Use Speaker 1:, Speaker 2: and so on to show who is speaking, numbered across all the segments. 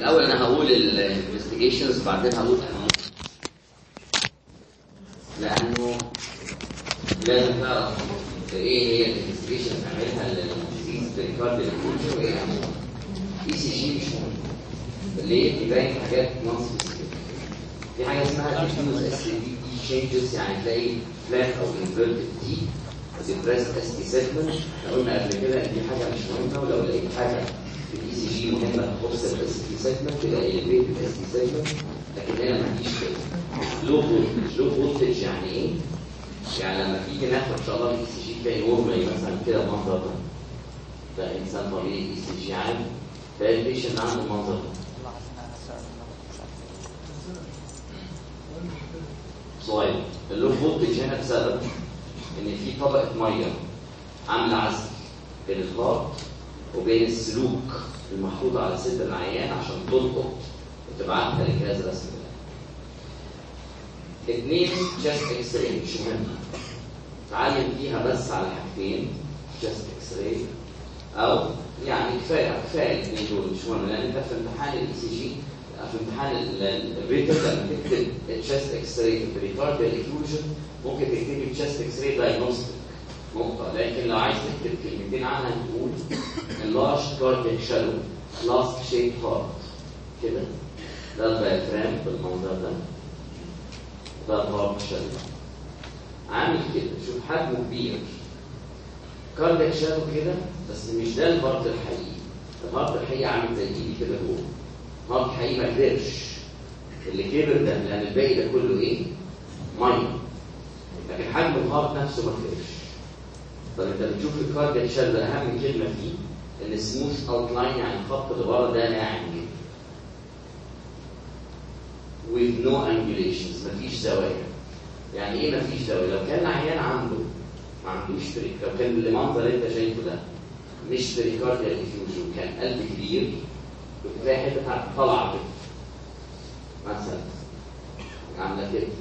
Speaker 1: الاول انا هقول الانفستيجيشنز بعدين هقول لانه لازم تعرف ايه هي الانفستيجيشن تعملها للديزيز بريكارد الكوتش وايه اي سي جي مش مهم ليه؟ يبين حاجات نون سبيسيفيك في حاجه اسمها ديفيوز اس دي دي تشينجز يعني تلاقي فلات او انفيرتد دي ديبريس اس تي سيجمنت احنا قلنا قبل كده ان دي حاجه مش مهمه ولو لقيت حاجه في الاي سي جي مهمه تخص الاس تي سيجمنت تبقى اليفيتد اس تي سيجمنت لكن هنا ما فيش كده لو فولتج لو فولتج يعني ايه؟ يعني لما تيجي ناخد ان شاء الله الاي سي جي تلاقي اوربري مثلا كده المنظر ده ده انسان طبيعي اي سي جي عادي تلاقي البيشنت عنده المنظر ده صغير اللو فولتج هنا بسبب ان في طبقه ميه عامله عزل بين الهارت وبين السلوك المحطوط على صدر العيان عشان تلقط وتبعتها لجهاز رسم اثنين جاست اكس راي مش مهم تعلم فيها بس على حاجتين جاست اكس راي او يعني كفايه كفايه الاثنين دول مش مهم لان انت في امتحان الاي سي جي في امتحان الريتر لما تكتب تشست اكس راي في بريكارديال افيوجن ممكن تكتبي تشست اكس راي دايجنوستيك نقطة لكن لو عايز تكتب كلمتين عنها تقول enlarged cardiac shallow flask shaped heart كده ده الدايفرام بالمنظر ده ده الهارت شالو عامل كده شوف حجمه كبير كاردياك شالو كده بس مش ده الهارت الحقيقي الهارت الحقيقي عامل زي ايدي كده هو الهارت الحقيقي ما كبرش اللي كبر ده لان الباقي ده كله ايه؟ ميه لكن حجم الهارت نفسه ما كبرش طب انت بتشوف الكاردياك شال ده اهم كلمه فيه ان سموث اوت لاين يعني الخط اللي ورا ده ناعم جدا with no angulations مفيش زوايا يعني ايه مفيش زوايا لو كان عيان عنده ما عندوش بريك لو كان المنظر اللي انت شايفه ده مش بريكارديال افيوجن كان قلب كبير كنت تلاقي حته طالعه كده مثلا عامله كده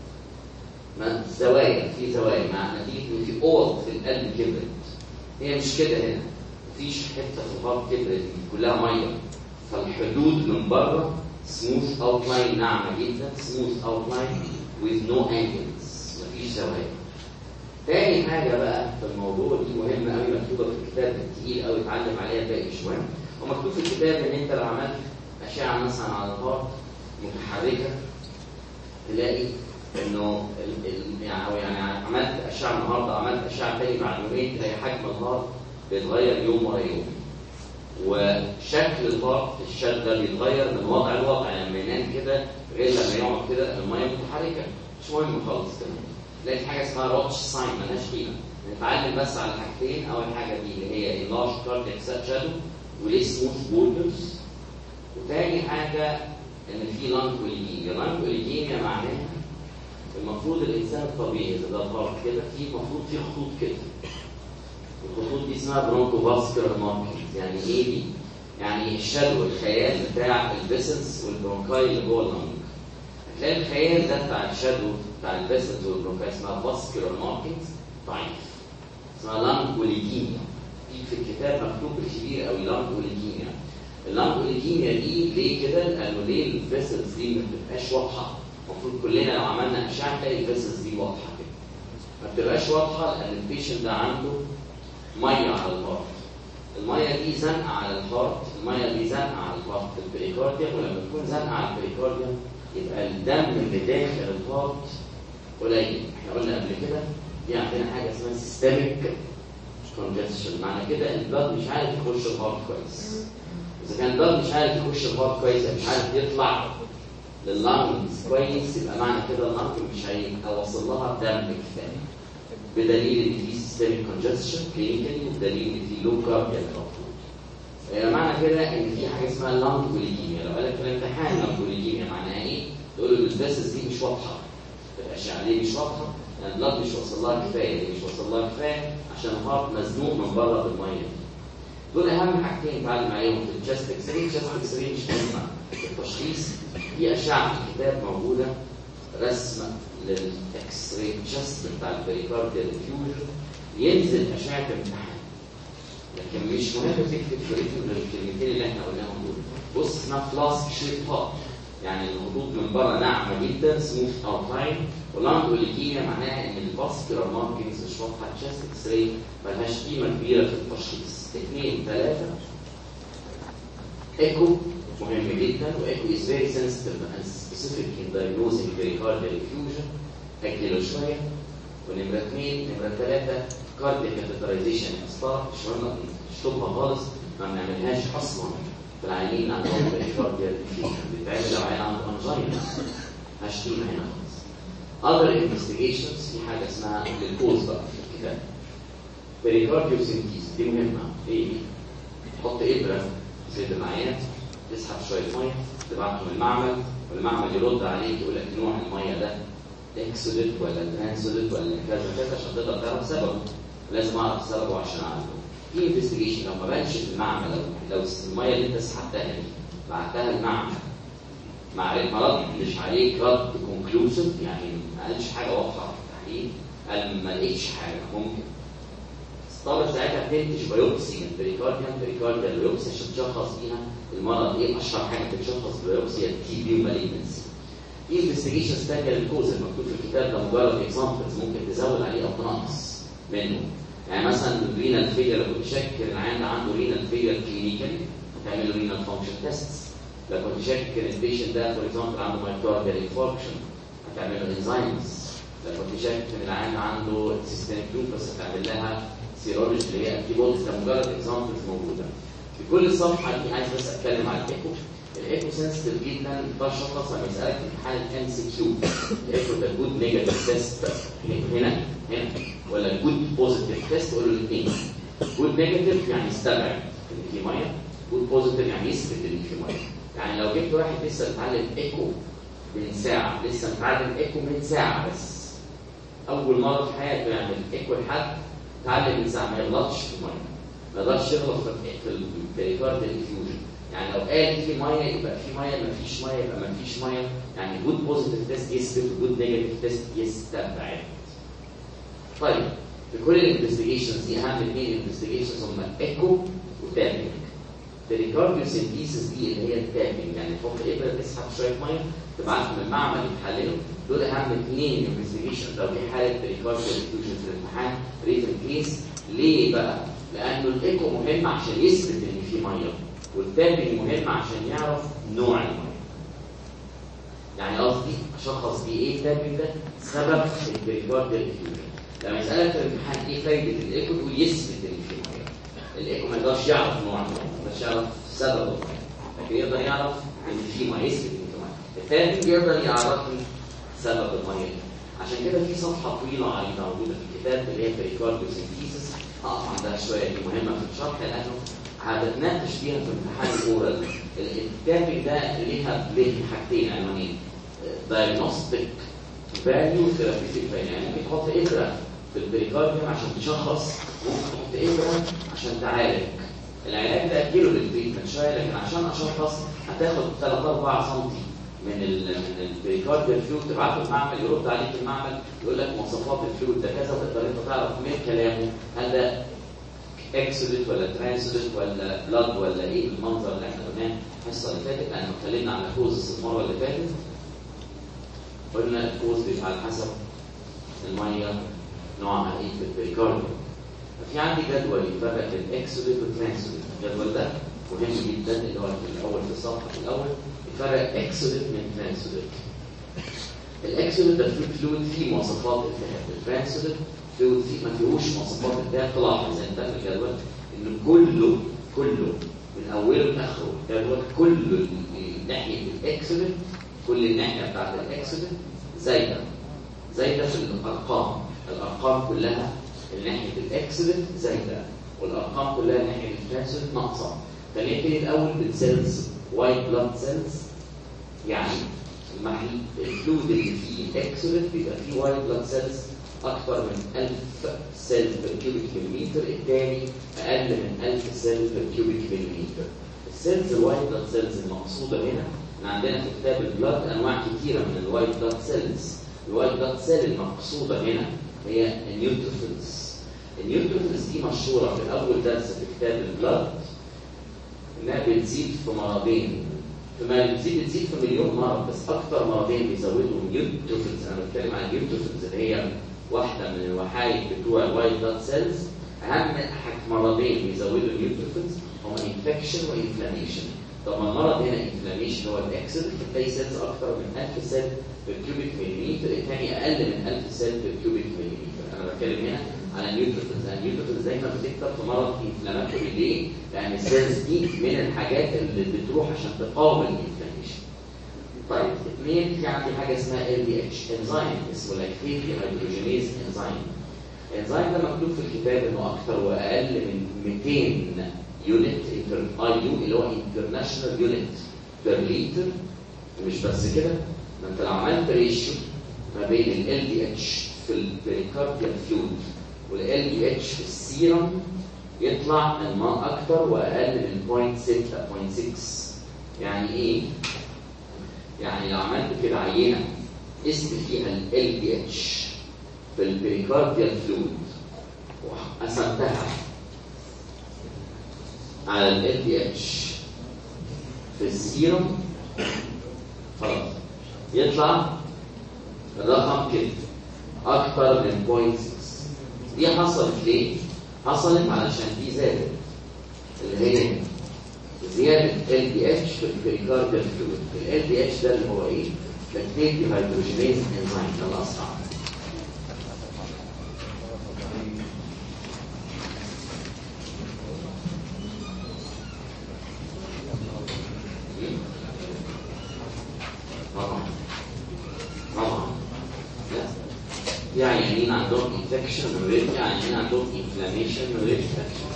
Speaker 1: ما زوايا في زوايا مع نتيجه ان في اوض في القلب كبرت هي مش كده هنا مفيش حته في الهارت كبرت دي كلها ميه فالحدود من بره سموث اوت لاين ناعمه جدا سموث اوت لاين with no angles مفيش زوايا تاني حاجه بقى في الموضوع دي مهمه قوي مكتوبه في الكتاب التقيل قوي اتعلم عليها باقي شويه ومكتوب في الكتاب ان انت لو عملت اشعه مثلا على الهارت متحركه تلاقي انه ال ال يعني يعني عملت اشعه النهارده عملت اشعه تاني بعد يومين تلاقي حجم الهارت بيتغير يوم ورا يوم وشكل الهارت الشد ده بيتغير من وضع لوضع يعني لما ينام كده غير لما يقعد كده الميه متحركه مش مهم خالص كده تلاقي حاجه اسمها روتش ساين مالهاش قيمه نتعلم بس على حاجتين اول حاجه دي اللي هي اللارج كاردياك شادو وليه سموث بوردرز وتاني حاجه ان في لانج اوليجيميا لانج اوليجيميا معناها المفروض الانسان الطبيعي اذا ده الهارت كده في المفروض في خطوط كده الخطوط دي اسمها برونكو فاسكولار ماركينز يعني ايه دي؟ يعني الشادو الخيال بتاع البيسلز والبرونكاي اللي جوه اللنج هتلاقي الخيال ده بتاع الشادو بتاع البيسلز والبرونكاي اسمها فاسكولار ماركينز ضعيف اسمها لانج اوليجيميا في في الكتاب مكتوب بالكبير قوي لانج اوليجيميا اللانج اوليجيميا دي ليه كده؟ لانه ليه البيسلز دي ما بتبقاش واضحه المفروض كلنا لو عملنا اشعه تلاقي الفيسلز دي واضحه كده ما بتبقاش واضحه لان البيشنت ده عنده ميه على الهارت الميه دي زنقه على الهارت الميه دي زنقه على الهارت في البريكارديوم ولما تكون زنقه على البريكارديوم يبقى الدم اللي داخل الهارت قليل احنا قلنا قبل كده دي عندنا حاجه اسمها سيستميك كونجستشن معنى كده ان البلد مش عارف يخش الهارت كويس اذا كان البلد مش عارف يخش الهارت كويس مش عارف يطلع لللانجز كويس يبقى معنى كده اللانج مش هيوصل لها دم كفايه بدليل ان في سيستميك كونجستشن كلينيكالي وبدليل ان في لو كاردياك اوتبوت معنى كده ان في حاجه اسمها لانج بوليجيميا لو قال لك في الامتحان لانج بوليجيميا معناها ايه؟ تقول له الباسس دي مش واضحه الاشعه دي مش واضحه لان البلد مش واصل لها كفايه دي مش واصل لها كفايه عشان الهارت مزنوق من بره بالميه دول اهم حاجتين نتعلم عليهم في الجاست اكس راي الجاست اكس راي مش مهمه التشخيص في اشعه في الكتاب موجوده رسمه للاكس راي جاست بتاع البريكارديال فيوجن ينزل اشعه امتحان لكن مش مهم تكتب في ريتم الكلمتين اللي احنا قلناهم دول بص اسمها فلاسك شيب توب يعني الخطوط من بره ناعمه جدا سموث اوتلاين واللاندوليكيميا معناها ان الفاسكولار ماركينجز مش واضحه تشست اكس راي ملهاش قيمه كبيره في التشخيص اثنين ثلاثه ايكو مهم جدا وايكو از فيري سنسيتيف اند سبيسيفيك ان diagnosing pericardial effusion اجله شويه ونمره اثنين نمره ثلاثه كاردياك كاتيترايزيشن اصلا مش مهم نشطبها خالص ما بنعملهاش اصلا في العيانين عندهم بريكارديال بيتعمل لو عيان عنده انجينا هشتيم هنا خالص other investigations في حاجه اسمها الكوز بقى في الكتاب بريكارديو سينتيز دي مهمه ايه دي؟ تحط ابره في صدر العيان تسحب شويه ميه تبعتهم المعمل والمعمل يرد عليك يقول لك نوع الميه ده اكسودت ولا ترانسودت ولا كذا كذا عشان تقدر تعرف سببه لازم اعرف سببه عشان اعالجه في انفستيجيشن لو ما بانش في المعمل لو لو الميه اللي انت سحبتها دي بعتها المعمل مع المرض مش عليك رد كونكلوسيف يعني ما قالش حاجه واضحه في التحليل قال ما لقيتش حاجه ممكن تضطر ساعتها تنتج بايوبسي من بريكارديان بريكارديال بايوبسي عشان تشخص بيها المرض ايه اشهر حاجه بتشخص بايوبسي التي بي ومالينسي في انفستيجيشنز ثانيه للكوز المكتوب في الكتاب ده مجرد اكزامبلز ممكن تزود عليه او تنقص منه يعني مثلا الرينال فيلر لو كنت شاكك ان العيان عندي رينال فيلر كلينيكالي هتعمل له رينال فانكشن تيست لو كنت شاكك ان البيشنت ده فور اكزامبل عنده مايكارديال انفاركشن هتعمل له انزيمز لو كنت شاكك ان العيان عنده سيستميك لوبس هتعمل لها سيرولوجي اللي هي انتي بوديز ده مجرد اكزامبلز موجوده في كل الصفحه دي عايز بس اتكلم على الايكو الايكو سنسيتيف جدا ده شخص لما يسالك في امتحان الام سي كيو الايكو ده جود نيجاتيف تيست هنا هنا ولا جود بوزيتيف تيست ولا الاثنين جود نيجاتيف يعني يستبعد ان في ميه جود بوزيتيف يعني يثبت ان في ميه يعني لو جبت واحد لسه بيتعلم ايكو من ساعه لسه متعلم ايكو من ساعه بس اول مره في حياته يعمل ايكو لحد اتعلم من ساعه ما يغلطش في الميه ما يقدرش يغلط في البريكارديال انفيوجن يعني لو قال في ميه يبقى في ميه ما فيش ميه يبقى ما فيش ميه يعني جود بوزيتيف تيست يثبت وجود نيجاتيف تيست يستبعد طيب في كل الانفستيجيشنز دي اهم اثنين انفستيجيشنز هم ايكو وتابنج الريكارديو سينثيسيس دي اللي هي التابنج يعني تحط ابره تسحب شويه ميه تبعتهم المعمل يتحللوا دول اهم اثنين انفستيجيشن لو في حاله ريكارديو انفيوجن في الامتحان ريتن كيس ليه بقى؟ لانه الايكو مهم عشان يثبت ان في ميه والتابنج مهم عشان يعرف نوع الميه يعني قصدي اشخص بيه ايه التابنج ده؟ سبب البريكارديال انفيوجن لما يسألك في الامتحان ايه فايدة الايكو تقول يثبت ان في ميه. الايكو ما يقدرش يعرف نوع الميه، ما يقدرش يعرف سبب الميه، لكن يقدر يعرف ان في ميه يثبت ان في ميه. الثاني يقدر يعرف سبب الميه دي. عشان كده في صفحة طويلة عريضة موجودة في الكتاب اللي هي بريكارديو سينثيسيس اقف عندها شوية دي مهمة في الشرح لأنه هتتناقش فيها في امتحان الاورال. الكتاب ده ليها ليه حاجتين عنوانين دايجنوستيك فاليو ثيرابيوتيك فاليو يعني ممكن تحط ابره في البريكارديوم عشان تشخص ممكن تحط ابره عشان تعالج العلاج ده اجله للتريتمنت شويه لكن عشان اشخص هتاخد 3 4 سم من ال من البريكارديال فلويد تبعته المعمل يرد عليك المعمل يقول لك مواصفات الفلويد ده كذا وتقدر انت تعرف من كلامه هل ده اكسودت ولا ترانسودت ولا بلاد ولا ايه المنظر اللي احنا قلناه الحصه اللي فاتت لان اتكلمنا على كوزس المره اللي فاتت قلنا الكوز بيبقى على حسب الميه نوعها ايه في البريكارديوم ففي عندي جدول يفرق الاكسوديت والترانسوديت الجدول ده مهم جدا اللي هو في الاول في الصفحه في الاول يفرق اكسوديت من ترانسوديت الاكسوديت ده فيه فلويد فيه مواصفات التهاب الترانسوديت فلويد فيه ما فيهوش مواصفات التهاب تلاحظ انت في الجدول ان كله كله من اوله لاخره الجدول كله ناحيه الاكسوديت كل الناحيه بتاعت الاكسوديت زايده زايده في الارقام الارقام كلها ناحيه الاكسيدنت زايده والارقام كلها ناحيه الترانسيت ناقصه فنبتدي الاول بالسيلز وايت بلاد سيلز يعني المحل الفلويد اللي فيه اكسيدنت بيبقى فيه وايت بلاد سيلز اكثر من 1000 سيل بير كيوبيك مليمتر الثاني اقل من 1000 سيل بير كيوبيك مليمتر السيلز الوايت بلاد سيلز المقصوده هنا احنا عندنا في كتاب البلاد انواع كثيره من الوايت بلاد سيلز الوايت بلاد سيل المقصوده هنا هي النيوتروفيلز النيوتروفيلز دي مشهوره في اول درس في كتاب البلاد انها بتزيد في مرضين فما بتزيد بتزيد في مليون مرض بس اكتر مرضين بيزودوا النيوتروفيلز انا بتكلم عن النيوتروفيلز اللي هي واحده من الوحايد بتوع الوايت بلاد سيلز اهم مرضين بيزودوا النيوتروفيلز هما انفكشن وانفلاميشن طب ما المرض هنا انفلاميشن هو الاكسل بتلاقي سيلز اكتر من 1000 سيل في الكيوبيك مليمتر الثاني اقل من 1000 سيل في الكيوبيك مليمتر انا بتكلم هنا على النيوتروفيلز النيوتروفيلز دايما بتكتر في مرض انفلاماتوري ليه؟ لان السيلز دي من الحاجات اللي بتروح عشان تقاوم الانفلاميشن طيب اثنين في عندي حاجه اسمها ال دي اتش انزيم اسمه لاكتيت هيدروجينيز انزيم الانزيم ده مكتوب في الكتاب انه اكثر واقل من 200 يونت اي يو اللي هو انترناشونال يونت بير لتر ومش بس كده ما انت لو عملت ريشيو ما بين ال دي اتش في البريكارديال فلويد والال دي اتش في السيرم يطلع الماء اكتر واقل من 0.6 يعني ايه؟ يعني لو عملت كده عينه قست فيها ال دي اتش في البريكارديال فلويد وقسمتها على ال دي اتش في السيروم خلاص يطلع الرقم كده اكتر من 0.6 دي حصلت ليه؟ حصلت علشان دي زادت اللي هي زياده ال دي اتش في البريكارديال فلويد ال دي اتش ده اللي هو ايه؟ لاكتيت هيدروجينيز انزيم ده الاصعب طبعا طبعا لا في عيانين عندهم انفكشن من غير في عيانين عندهم انفلاميشن من غير انفكشن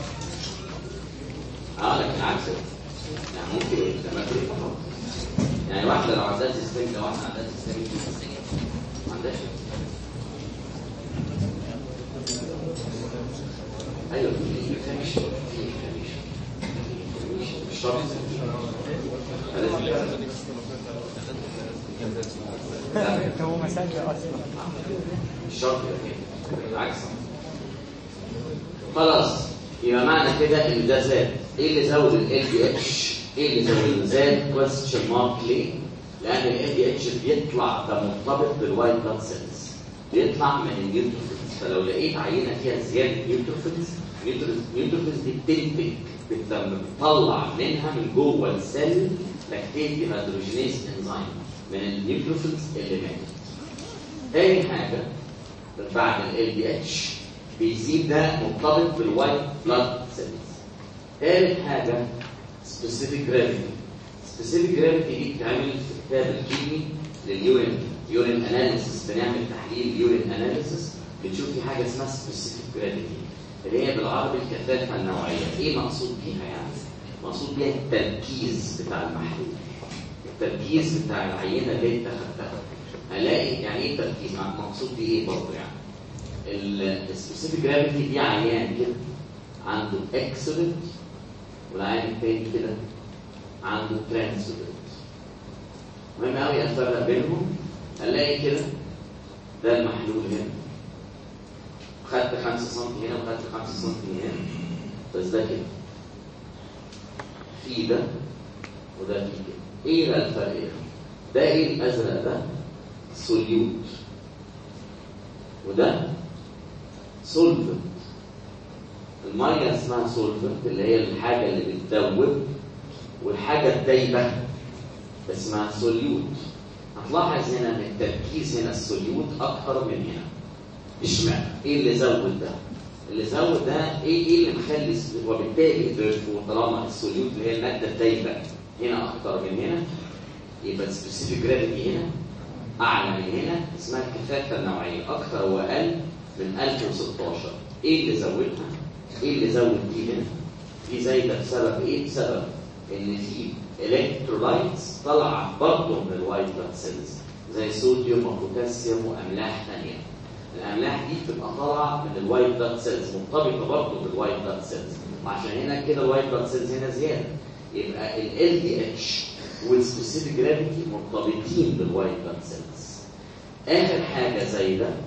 Speaker 1: اه لكن عكس يعني ممكن الانفلاماتوري فقط يعني واحده لو عندها سيستم لو واحده عندها سيستم ما عندهاش ايوه في انفكشن في انفلاميشن مش شرط
Speaker 2: هو مساجد اصلا
Speaker 1: مش شرط يبقى كده بالعكس خلاص يبقى معنى كده ان ده زاد ايه اللي زود ال دي اتش ايه اللي زود زاد كويستشن مارك ليه لان ال دي اتش بيطلع ده مرتبط بالوايت بلاد سيلز بيطلع من النيوتروفيلز فلو لقيت عينه فيها زياده نيوتروفيلز نيوتروفيلز دي بتنتج بت- بتطلع منها من جوه السيل لاكتيت هيدروجينيز انزيم من النيوتروفيلز اللي ماتت تاني حاجة بعد ال LDH بيزيد ده مرتبط بالوايت بلاد سيلز تالت حاجة specific gravity specific gravity دي بتتعمل في كتاب الكيمي لليورين يورين اناليسيس بنعمل تحليل يورين اناليسيس بنشوف في حاجة اسمها specific gravity اللي هي بالعربي الكثافة النوعية ايه مقصود بيها يعني؟ مقصود بيها التركيز بتاع المحلول التركيز بتاع العينة اللي انت خدتها هلاقي يعني ايه تركيز مقصود بيه ايه برضه يعني السبيسيفيك جرافيتي دي عيان كده عنده اكسلنت والعيان التاني كده عنده ترانسلنت مهم قوي افرق بينهم الاقي كده ده المحلول هنا خدت 5 سم هنا وخدت 5 سم هنا بس ده كده في ده وده في كده ايه بقى الفرق ده؟ ده ايه الازرق ده؟ سوليوت وده سولفنت الميه اسمها سولفنت اللي هي الحاجه اللي بتدوب والحاجه الدايبه اسمها سوليوت هتلاحظ هنا ان التركيز هنا السوليوت اكتر من هنا اشمعنى ايه اللي زود ده اللي زود ده ايه ايه اللي مخلي وبالتالي طالما السوليوت اللي هي الماده الدايبه هنا اكتر من هنا يبقى السبيسيفيك جرافيتي هنا اعلى من هنا اسمها الكثافه النوعيه اكثر واقل من 1016 ايه اللي زودها ايه اللي زود دي هنا دي زايده بسبب ايه بسبب ان في الكترولايتس طالعه برضه من الوايت بلاد سيلز زي صوديوم وبوتاسيوم واملاح ثانيه الاملاح دي بتبقى طالعه من الوايت بلاد سيلز مرتبطه برضه بالوايت بلاد سيلز وعشان هنا كده الوايت بلاد سيلز هنا زياده يبقى ال دي اتش والسبيسيفيك جرافيتي مرتبطين بالوايت بلاد سيلز اخر حاجه زي ده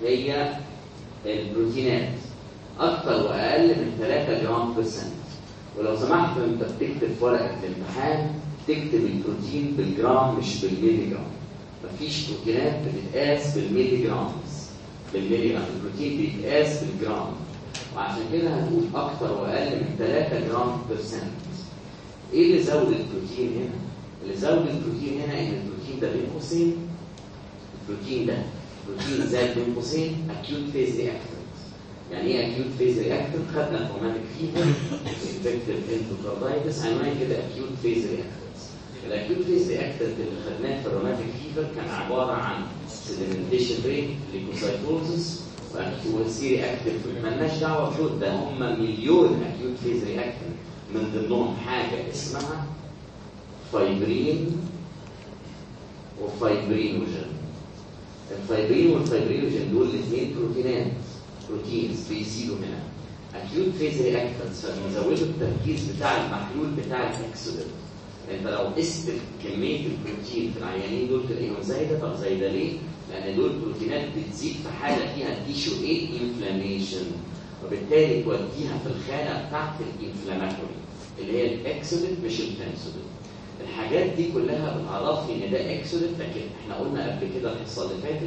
Speaker 1: هي البروتينات اكثر واقل من 3 جرام برسنت ولو سمحت انت بتكتب في ورقه الامتحان تكتب البروتين بالجرام مش بالميلي جرام مفيش بروتينات بتتقاس بالميلي جرامز بالميلي جرام البروتين بيتقاس بالجرام وعشان كده هتقول اكتر واقل من 3 جرام بيرسنت ايه اللي زود البروتين هنا؟ اللي زود البروتين هنا ان البروتين ده بين قوسين البروتين ده بروتين زاد بين قوسين acute phase reactant يعني ايه acute phase reactant؟ خدنا فورماتيك فيفر infected endocarditis عنوان كده acute phase reactant الاكيوت phase reactant اللي خدناه في الروماتيك فيفر كان عباره عن sedimentation rate leukocytosis وسيري اكتف مالناش دعوه بشوت ده هم مليون اكيوت phase reactant من ضمنهم حاجه اسمها فايبرين وفايبرينوجين الفايبرين والفايبرينوجين دول الاثنين بروتينات بروتينز بيزيدوا هنا acute phase reactants فبنزودوا التركيز بتاع المحلول بتاع الاكسودنت انت لو قست كميه البروتين في العيانين دول تلاقيهم زايده طب زايده ليه؟ لان دول بروتينات بتزيد في حاله فيها تيشو ايه انفلاميشن وبالتالي توديها في الخانه بتاعت الانفلاماتوري اللي هي الاكسودنت مش البنسودنت الحاجات دي كلها بتعرفني ان ده اكسودنت لكن احنا قلنا قبل كده الحصه اللي فاتت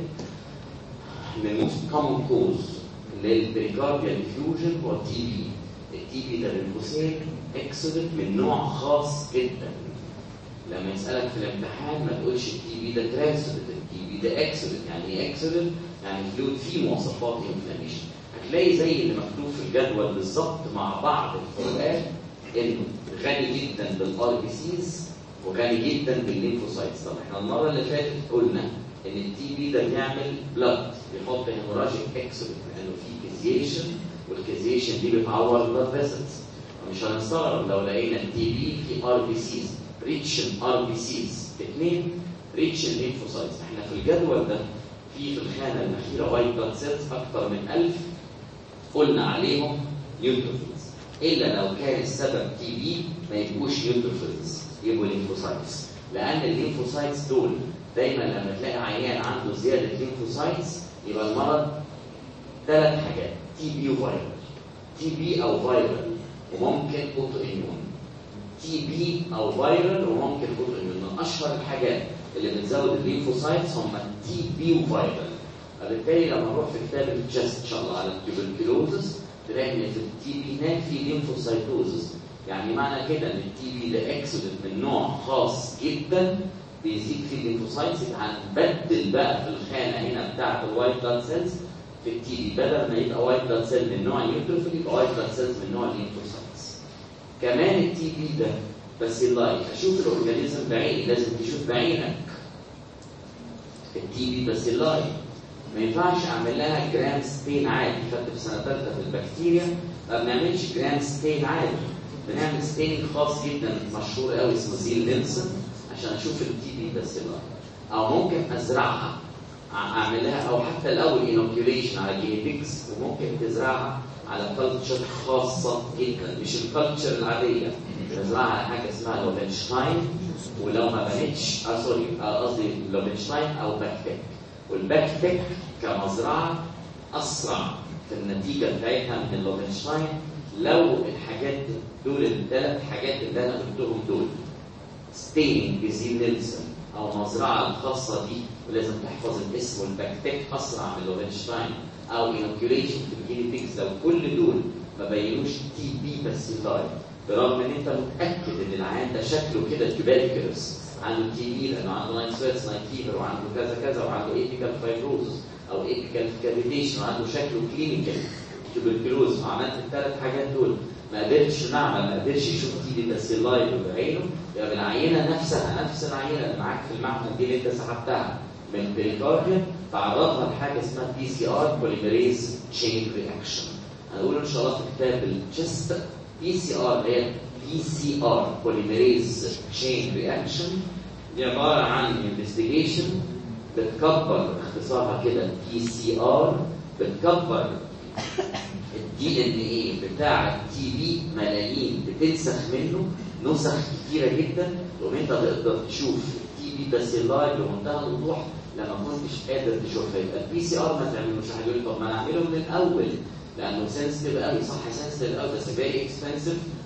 Speaker 1: ان الموست كومن كوز للبريكارديال ديفيوجن هو التي بي التي بي ده بين قوسين اكسودنت من نوع خاص جدا لما يسالك في الامتحان ما تقولش التي بي ده ترانسودنت التي بي ده اكسودنت يعني ايه اكسودنت؟ يعني فلويد فيه مواصفات انفلاميشن هتلاقي زي اللي مكتوب في الجدول بالظبط مع بعض الفروقات انه غني جدا بالار بي سيز وغني جدا بالليمفوسايتس طب احنا المره اللي فاتت قلنا ان التي بي ده بيعمل بلاد بيحط هيموراجيك اكسودنت لانه في كازيشن والكازيشن دي بتعور البلاد فيسلز مش هنستغرب لو لقينا التي بي في ار بي سيز ريتشن ار بي سيز اثنين ريتشن ليمفوسايتس احنا في الجدول ده في في الخانه الاخيره وايت بلاد سيلز اكثر من 1000 قلنا عليهم نيوتروفيلز الا لو كان السبب تي بي ما يبقوش نيوتروفيلز يبقوا ليمفوسايتس لان الليمفوسايتس دول دايما لما تلاقي عيان عنده زياده ليمفوسايتس يبقى المرض ثلاث حاجات تي بي وفيرال تي بي او فيرال وممكن اوتو اميون تي بي او فيرال وممكن اوتو اميون من اشهر الحاجات اللي بتزود الليمفوسايتس هم تي بي وفيرال فبالتالي لما نروح في كتاب الجست ان شاء الله على التوبركلوزس تلاقي ان في التي بي هناك في ليمفوسايتوزس يعني معنى كده ان التي بي ده اكسودنت من نوع خاص جدا بيزيد فيه الليمفوسايتس يبقى هنبدل بقى في الخانه هنا بتاعت الوايت بلاد سيلز في التي بي بدل ما يبقى وايت بلاد سيل من نوع نيوتروفيل يبقى وايت بلاد سيلز من نوع الليمفوسايتس كمان التي بي ده بس اللايف اشوف الاورجانيزم بعيني لازم تشوف بعينك التي بي بس اللايف ما ينفعش اعمل لها جرام ستين عادي خدت في سنه ثالثه في البكتيريا ما بنعملش جرام ستين عادي بنعمل ستين خاص جدا مشهور قوي اسمه زيل نيلسون عشان اشوف التي بي بس اللايف او ممكن ازرعها اعمل لها او حتى الاول انوكيوليشن على جينيتكس وممكن تزرعها على كلتشر خاصه جدا مش الكلتشر العاديه تزرعها على حاجه اسمها لوبنشتاين ولو ما بنتش آه سوري قصدي لوبنشتاين او باك تك والباك تك كمزرعه اسرع في النتيجه بتاعتها من اللوبنشتاين لو الحاجات دول الثلاث حاجات اللي انا قلتهم دول ستيننج بزين نيلسون او مزرعه الخاصه دي ولازم تحفظ الاسم والباكتيك اسرع من لوبنشتاين او انوكيوليشن في الجيني بيكس لو كل دول ما بينوش تي بي بس لايف برغم ان انت متاكد ان العيان ده شكله كده تيوبركلوس عنده تي بي لانه عنده نايت سويتس نايت فيفر وعنده كذا كذا وعنده ايبيكال فايبروزس او ايبيكال كافيتيشن وعنده شكله كلينيكال تيوبركلوز وعملت الثلاث حاجات دول ما قدرتش معمل ما قدرش يشوف تي بي بس لايف بعينه يبقى بالعينه نفسها نفس العينه اللي معاك في المعمل دي اللي انت سحبتها من البريكارديا تعرضها لحاجه اسمها بي سي ار بوليميريز تشين رياكشن هنقول ان شاء الله في كتاب الجست بي سي ار اللي هي بي سي ار بوليميريز تشين رياكشن دي عباره عن انفستيجيشن بتكبر اختصارها كده بي سي ار بتكبر الدي ان ايه بتاع التي بي ملايين بتنسخ منه نسخ كتيره جدا وانت تقدر تشوف التي بي باسيلاي بمنتهى الوضوح لما كنتش قادر تشوفها يبقى البي سي ار ما تعملوش حاجه طب ما انا اعمله من الاول لانه سنسيتيف قوي صح سنسيتيف قوي بس فيري اكسبنسيف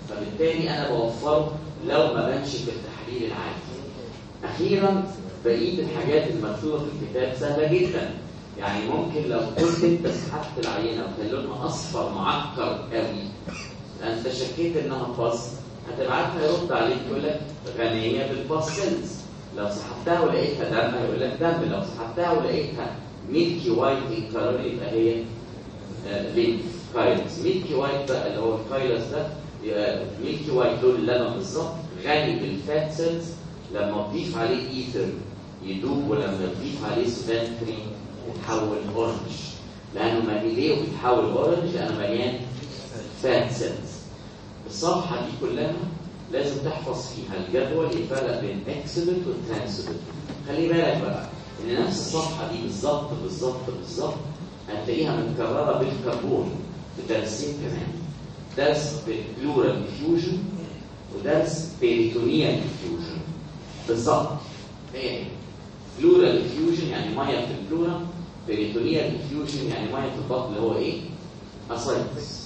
Speaker 1: فبالتالي انا بوفره لو ما بانش في التحليل العادي اخيرا بقيه الحاجات المكتوبه في الكتاب سهله جدا يعني ممكن لو كنت انت سحبت العينه وكان لونها اصفر معكر قوي انت شكيت انها باس هتبعتها يرد عليك يقول لك غنيه بالباستلز لو سحبتها ولقيتها دم هيقول لك دم لو سحبتها ولقيتها ميلكي وايت الكلر يبقى هي لينك كايلس ميلكي وايت بقى اللي هو الكايلس ده يبقى ميلكي وايت لون اللبن بالظبط غني بالفات سيلز لما تضيف عليه ايثر يدوب ولما تضيف عليه سودان كريم يتحول اورنج لانه مالي ليه وبيتحول اورنج لانه مليان فات سيلز الصفحه دي كلها لازم تحفظ فيها الجدول يفرق بين اكسلنت والترانسلنت خلي بالك بقى ان نفس الصفحه دي بالظبط بالظبط بالظبط هتلاقيها متكرره بالكربون في درسين كمان درس بالبلورال ديفيوجن ودرس بيريتونيال ديفيوجن بالظبط هي هي بلورال ديفيوجن يعني ميه في البلورا بيريتونيال ديفيوجن يعني ميه في البطن اللي هو ايه؟ اسايتس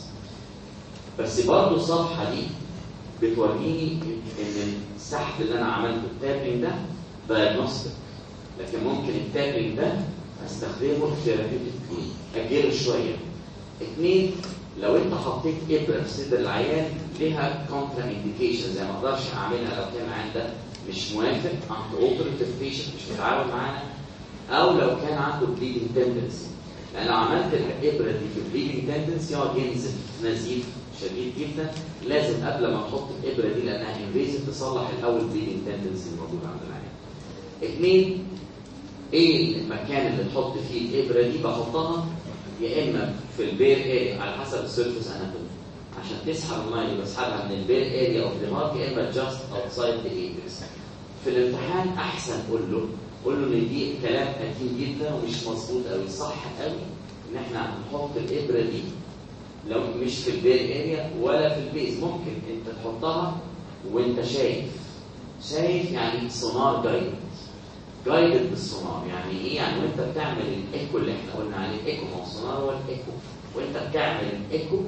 Speaker 1: بس برضه الصفحه دي بتوريني ان السحب اللي انا عملته التابنج ده دايجنوستيك لكن ممكن التابنج ده استخدمه في ثيرابيوتيك اجله شويه اثنين لو انت حطيت ابره في صدر العيان ليها كونترا انديكيشن زي ما اقدرش اعملها لو كان عنده مش موافق عنده اوبريتيف بيشنت مش متعاون معانا او لو كان عنده بليدنج تندنسي لان لو عملت الابره دي في بليدنج تندنسي يقعد ينزل نزيف شديد جدا لازم قبل ما تحط الابره دي لانها انفيزيف تصلح الاول بليدنج تندنسي الموجود عند العيان. اثنين ايه المكان اللي تحط فيه الابره دي بحطها يا اما في البير اريا على حسب السيرفيس اناتومي عشان تسحب الميه اللي بسحبها من البير اريا اوف ذا هارت يا اما جاست اوتسايد ذا ايبرس في الامتحان احسن قول له قول له ان دي كلام قديم جدا ومش مظبوط قوي صح قوي ان احنا هنحط الابره دي لو مش في البير اريا ولا في البيز ممكن انت تحطها وانت شايف شايف يعني سونار جايد جايدد بالسونار يعني ايه يعني وانت بتعمل الايكو اللي احنا قلنا عليه الايكو ما هو السونار هو الايكو وانت بتعمل الايكو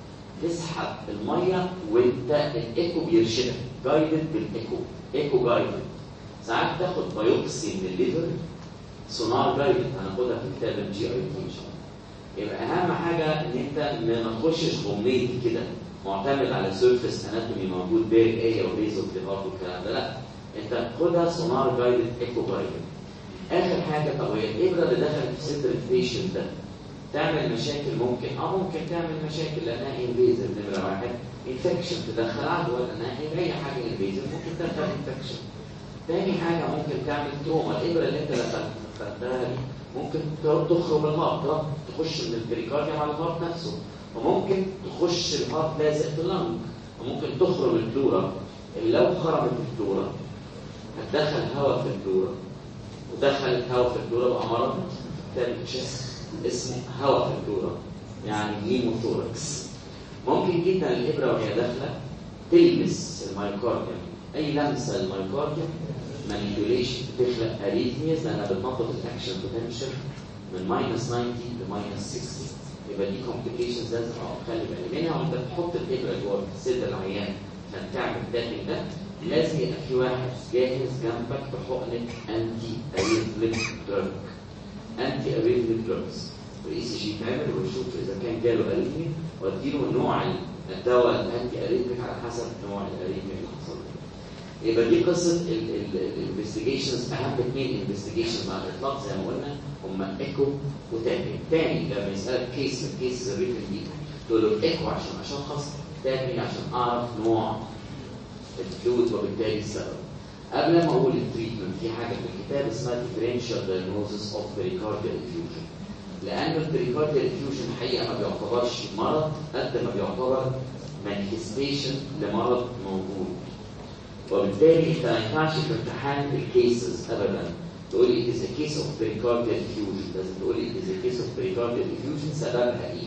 Speaker 1: تسحب الميه وانت الايكو بيرشدك جايدد بالايكو ايكو جايدد ساعات تاخد بايوبسي من الليفر سونار جايدد هناخدها في كتاب الجي اي تي ان شاء الله يبقى اهم حاجه ان انت ما تخشش غميت كده معتمد على سيرفيس اناتومي موجود بير ايه وبيزو بليهارت والكلام ده لا انت خدها سونار جايدد ايكو جايدد اخر حاجه طب هي الابره اللي دخلت في صدر البيشنت ده تعمل مشاكل ممكن اه ممكن تعمل مشاكل لانها انفيزيف نمره واحد انفكشن تدخل عدوى لانها اي حاجه انفيزيف ممكن تدخل انفكشن تاني حاجه ممكن تعمل تروما الابره اللي انت دخلتها دي ممكن تخرج الهارت تخش من البريكارديوم على الهارت نفسه وممكن تخش الهارت لازق في اللنج وممكن تخرم البلورا اللي لو خرمت البلورا هتدخل هواء في البلورا ودخلت هواء في البلورا بقى مرض تاني اسمه هواء في البلورا يعني نيموثوركس ممكن جدا الابره وهي داخله تلمس المايوكارديوم اي لمسه للمايوكارديوم مانيبيوليشن بتخلق اريثمياز لانها بتنطط الاكشن بوتنشال من ماينس 90 لماينس 60 يبقى دي كومبليكيشنز لازم اخلي بالي منها وانت بتحط الابره جوه صدر العيان عشان تعمل الداتنج ده لازم يبقى في واحد جاهز جنبك بحقنه انتي اريثميك دراج انتي اريثميك دراجز والاي سي جي يتعمل ويشوف اذا كان جاله اريثميا واديله نوع الدواء الانتي اريثميك على حسب نوع الاريثميا اللي حصل له يبقى دي قصه الانفستيجيشنز اهم اثنين انفستيجيشن مع الاطلاق زي ما قلنا هم ايكو وتابنج تاني لما يسالك كيس من كيسز الريتن دي تقول له ايكو عشان اشخص تابنج عشان اعرف نوع الفلويد وبالتالي السبب قبل ما اقول التريتمنت في حاجه في الكتاب اسمها differential diagnosis of pericardial effusion لان البريكارديال effusion الحقيقه ما بيعتبرش مرض قد ما بيعتبر manifestation لمرض موجود وبالتالي انت ما ينفعش في امتحان الكيسز ابدا تقول لي it is a case of pericardial effusion لازم تقول لي it is a case of pericardial effusion سببها ايه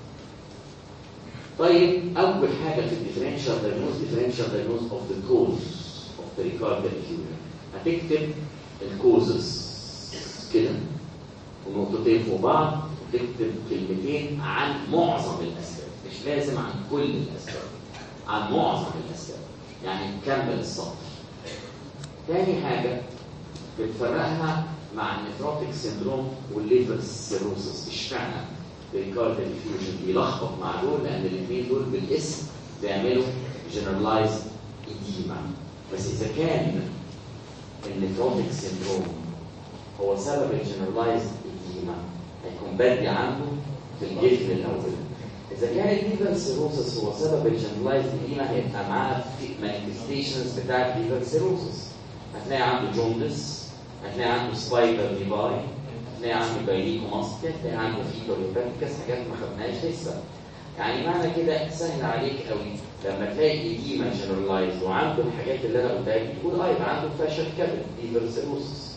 Speaker 1: طيب اول حاجه في الديفرنشال diagnosis differential diagnosis of the cause of pericardial effusion هتكتب الكوزز كده ونقطتين فوق بعض وتكتب كلمتين عن معظم الاسباب مش لازم عن كل الاسباب عن معظم الاسباب يعني نكمل السطر تاني حاجه بتفرقها مع النفروتيك سيندروم والليفر سيروسس اشمعنى بريكارديال افيوجن بيلخبط مع دول لان الاثنين دول بالاسم بيعملوا جنرالايز ايديما بس اذا كان النفروتيك سيندروم هو سبب الجنرالايز ايديما هيكون بدري عنده في الجفن الاول اذا كان الليفر سيروسس هو سبب الجنرالايز ايديما هيبقى معاه في مانيفستيشنز بتاعت الليفر سيروسس هتلاقي عنده جوندس هتلاقي عنده سبايدر ديفاي هتلاقي عنده بايليكوماستيا هتلاقي عنده فيتور هيباتيكس حاجات ما خدناهاش لسه يعني معنى كده سهل عليك قوي لما تلاقي ايديما جنرالايز وعنده الحاجات اللي انا قلتها لك تقول اه يبقى عنده فاشل كبد ليفر سيروسس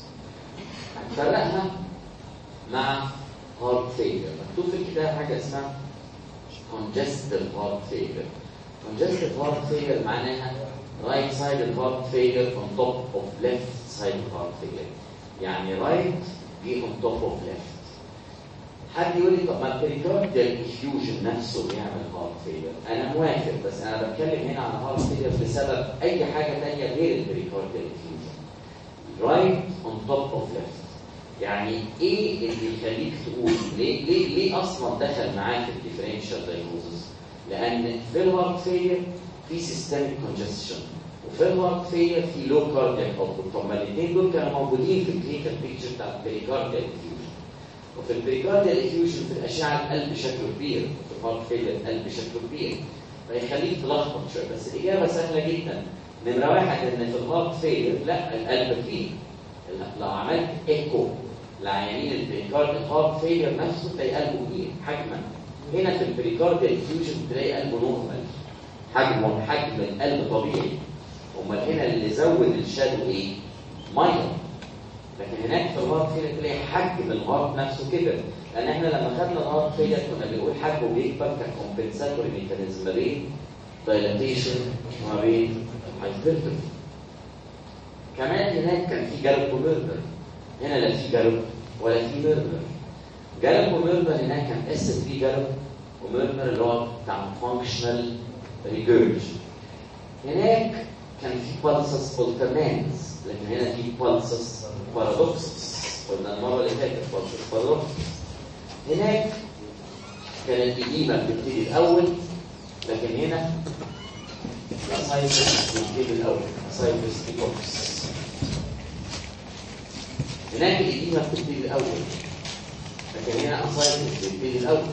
Speaker 1: فرقها مع هارت فيلر مكتوب في الكتاب حاجه اسمها congestive heart failure congestive heart failure معناها right sided heart failure on top of left sided heart failure يعني right جه on top of left حد يقول لي طب ما البريكارديال افيوجن نفسه بيعمل هارت فيلر انا موافق بس انا بتكلم هنا على هارت فيلر بسبب اي حاجه ثانيه غير البريكارديال افيوجن رايت اون توب اوف ليفت يعني ايه اللي يخليك تقول ليه ليه ليه اصلا دخل معاك الديفرنشال دايجنوزس لان في الهارت فيلر في سيستميك كونجستشن وفي الهارت فيلر في لو كاردياك اوتبوت طب ما الاثنين دول كانوا موجودين في الكلينيكال بيكتشر بتاع البريكارديال افيوجن وفي البريكارديال افيوجن في الاشعه القلب شكله كبير وفي الهارت فيلر القلب شكله كبير فيخليك تلخبط شويه بس الاجابه سهله جدا نمره واحد ان في الهارت فيلر لا القلب فيه لو عملت ايكو لعيانين البريكارد الهارت فيلر نفسه تلاقي قلبه كبير حجما هنا في البريكارديال افيوجن تلاقي قلبه نورمال حجمه حجم القلب طبيعي امال هنا اللي زود الشادو ايه؟ ميه لكن هناك في الهارت فيلر تلاقي حجم الهارت نفسه كبر لان احنا لما خدنا الهارت فيلر كنا بنقول حجمه بيكبر ككومبنساتوري ميكانيزم ما بين دايلاتيشن وما بين هايبرتروفي كمان هناك كان في جالب وميرمر هنا لا في جالب ولا في ميرمر جالب وميرمر هناك كان اس 3 جالب وميرمر اللي هو بتاع فانكشنال ريجيرج هناك كان في بالسس اولترنانس لكن هنا في بالسس بارادوكسس قلنا المره اللي فاتت بالسس بارادوكسس هناك كانت الإديمة بتبتدي الأول لكن هنا الأسايفس بتبتدي الأول أسايفس ديكوكس هناك الإديمة بتبتدي الأول لكن هنا أسايفس بتبتدي الأول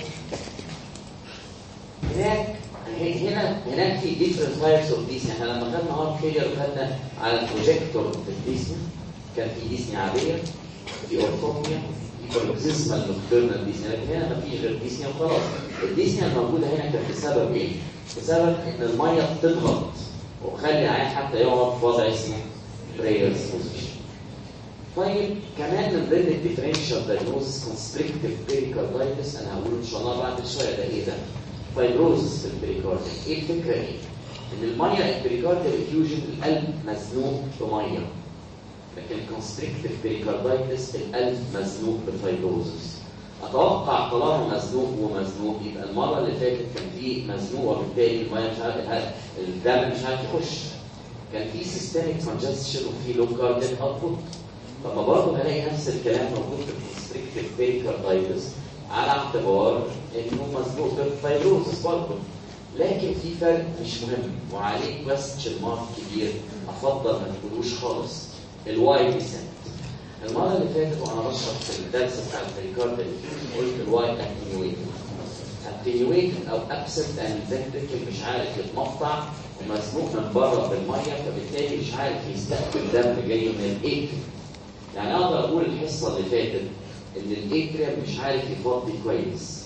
Speaker 1: هناك هنا هناك في different types of dyspnea احنا لما خدنا هارت فيلير خدنا على البروجيكتور في الديسنيا كان في ديسنيا عاديه في اورثوبيا في بروكسيسمال نوكتورنال ديسنيا لكن هنا ما فيش غير ديسنيا وخلاص الديسنيا الموجوده هنا كانت بسبب ايه؟ بسبب ان الميه بتضغط وخلي العيان حتى يقعد في وضع اسمه بريرز بوزيشن طيب كمان من ضمن الديفرنشال دايجنوستس كونستريكتيف بيريكاردايتس انا هقول ان شاء الله بعد شويه ده ايه ده؟ فايبروزس في البريكارديا ايه الفكره ايه ان الميه البريكارديا افيوجن القلب مزنوق بميه لكن الكونستريكتيف بيريكاردايتس القلب مزنوق بفايبروزس اتوقع طالما مزنوق ومزنوق يبقى المره اللي فاتت كان في مزنوق وبالتالي الميه مش عارف الدم مش عارف يخش كان في سيستميك كونجستشن وفي لو كارديك اوتبوت طب ما برضه هلاقي نفس الكلام موجود في الكونستريكتيف بيريكاردايتس على اعتبار انه مسبوق بالفيروسس برضه لكن في فرق مش مهم وعليك بس مارك كبير افضل ما تقولوش خالص الواي ديسنت المره اللي فاتت وانا بشرح في الدرس بتاع البريكارد قلت الواي اتنيويت اتنيويت او ابسنت ان الفنتريكل مش عارف يتمقطع ومسبوق من بره بالميه فبالتالي مش عارف يستقبل دم جاي من الايتر يعني اقدر اقول الحصه اللي فاتت ان الايتريم مش عارف يفضي كويس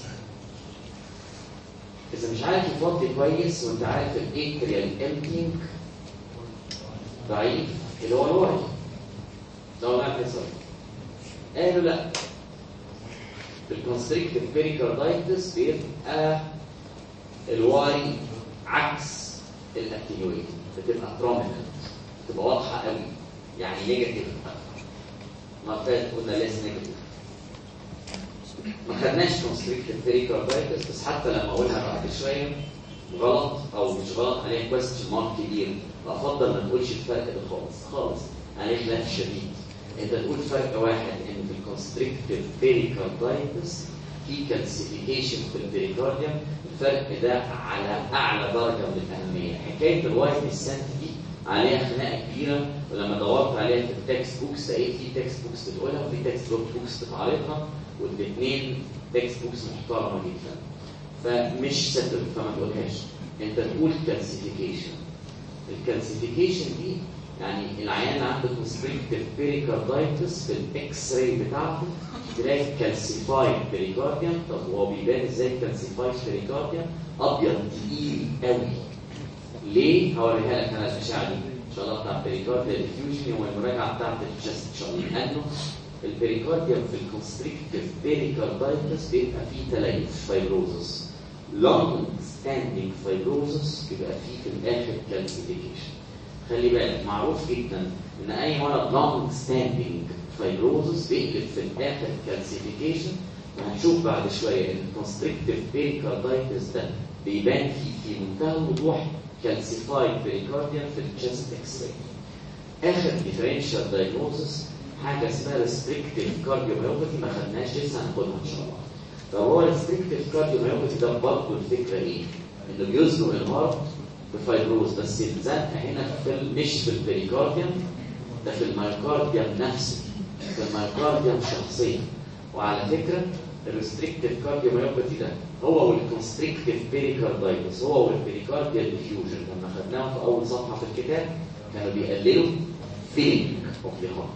Speaker 1: اذا مش عارف يفضي كويس وانت عارف الايتريال امتينج ضعيف اللي هو الواي ده هو ده حصل قالوا لا الكونستريكتيف بيريكاردايتس بيبقى الواي عكس الاتنيويت بتبقى بروميننت بتبقى واضحه قوي يعني نيجاتيف ما فات قلنا ليس نيجاتيف ما خدناش كونستريكتيف بيريكاردايتس بس حتى لما اقولها بعد شويه غلط او مش غلط عليها كويستشن مارك كبير افضل ما تقولش الفرق ده خالص خالص عليه خلاف شديد انت تقول فرق واحد ان في الكونستريكتيف بيريكاردايتس في كالسيفيكيشن في البيريكارديوم الفرق ده على اعلى درجه من الاهميه حكايه الوايت ديسنت دي عليها خناقه كبيره ولما دورت عليها في التكست بوكس لقيت في تكست بوكس بتقولها وفي تكست بوكس بتعرضها والاثنين تكست بوكس محترمه جدا فمش ستر فما تقولهاش انت تقول كالسيفيكيشن الكالسيفيكيشن دي يعني العيان اللي عنده كونستريكتيف بيريكاردايتس في الاكس راي بتاعته تلاقي كالسيفايد بيريكارديوم طب هو بيبان ازاي كالسيفايد بيريكارديوم ابيض تقيل قوي ليه هوريها لك انا الاشعه دي ان شاء الله بتاع البيريكارديال ديفيوجن والمراجعه بتاعت الجست ان شاء الله لانه البيريكارديوم في الكونستريكتيف بيريكاردايتس بيبقى فيه تليف فايبروزس لونج ستاندينج فايبروزس بيبقى فيه في الاخر كالسيفيكيشن خلي بالك معروف جدا ان اي مرض لونج ستاندينج فايبروزس بيقلب في الاخر كالسيفيكيشن وهنشوف بعد شويه ان الكونستريكتيف بيريكاردايتس ده بيبان فيه في منتهى الوضوح كالسيفايد بيريكارديوم في الجست اكس راي اخر ديفرنشال دايجنوزس حاجه اسمها ريستريكتيف كارديوميوباثي ما خدناش لسه هناخدها ان شاء الله فهو ريستريكتيف كارديوميوباثي ده برضه الفكره ايه؟ انه بيزنق المرض بفايبروز بس الزنقه هنا في مش في البريكارديوم ده في المايوكارديوم نفسه في المايوكارديوم شخصيا وعلى فكره الريستريكتيف كارديوميوباثي ده هو والكونستريكتيف بيريكاردايتس هو والبريكارديال ديفيوجن لما خدناهم في اول صفحه في الكتاب كانوا بيقللوا فيلينج اوف ذا هارت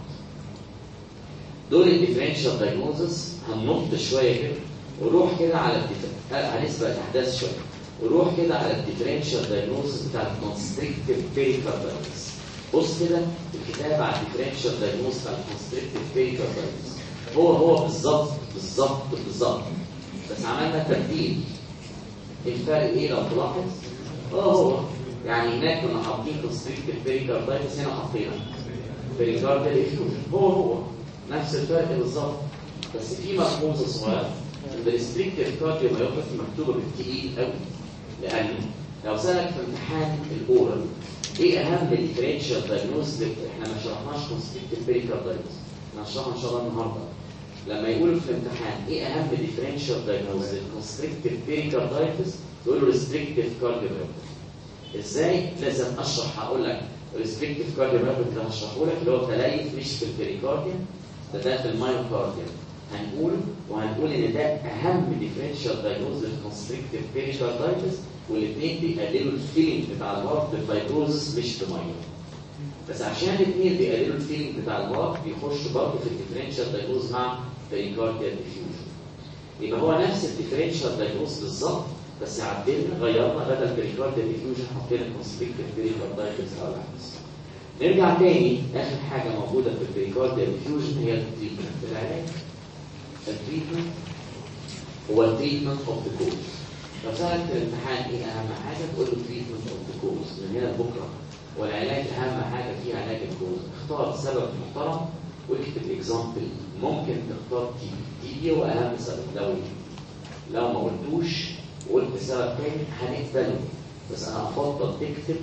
Speaker 1: دول الديفرنشال دايجنوزس هننط شويه كده وروح كده على الديف... هنسبق الاحداث شويه وروح كده على الديفرنشال دايجنوزس بتاع الكونستريكتيف بيريكاردايتس بص كده الكتاب على الديفرنشال دايجنوزس بتاع الكونستريكتيف بيريكاردايتس هو هو بالظبط بالظبط بالظبط بس عملنا تبديل الفرق ايه لو تلاحظ؟ اه هو يعني هناك كنا حاطين كونستريكتيف بيريكاردايتس هنا حطينا بيريكارديال افيوجن هو هو نفس الفرق بالظبط بس في ملحوظه صغيره الريستريكتيف كارديوميوباثي مكتوبه بالتقيل قوي لانه لو سالك في امتحان الاورال ايه اهم ديفرنشال دايجنوز احنا ما شرحناش كونستريكتيف بيريكاردايتس احنا هنشرحها ان شاء الله النهارده لما يقولوا في الامتحان ايه اهم ديفرنشال دايجنوز الكونستريكتيف بيريكاردايتس يقولوا ريستريكتيف كارديوميوباثي ازاي لازم اشرح هقول لك ريستريكتيف كارديوميوباثي اللي هشرحه لك اللي هو تليف مش في البريكارديوم ده ده في المايوكارديوم هنقول وهنقول ان ده اهم ديفرنشال دايجنوز للكونستريكتيف بيريكاردايتس والاثنين بيقللوا الفيلينج بتاع الهارت الفايبروزس مش بميه بس عشان الاثنين بيقللوا الفيلينج بتاع الهارت بيخشوا برضه في الديفرنشال دايجنوز مع بريكارديال ديفيوجن يبقى هو نفس الديفرنشال دايجنوز بالظبط بس عدلنا غيرنا بدل بريكارديال ديفيوجن حطينا كونستريكتيف بيريكاردايتس على العكس نرجع تاني اخر حاجه موجوده في البريكارديال ديفيوجن هي التريتمنت العلاج التريتمنت هو التريتمنت اوف ذا كوز لو سالك في الامتحان ايه اهم حاجه تقول له تريتمنت اوف ذا كوز من هنا لبكره والعلاج اهم حاجه فيه علاج الكوز اختار سبب محترم واكتب اكزامبل ممكن تختار تي بي تي بي هو اهم سبب لو لو ما قلتوش وقلت سبب تاني هنقبله بس انا افضل تكتب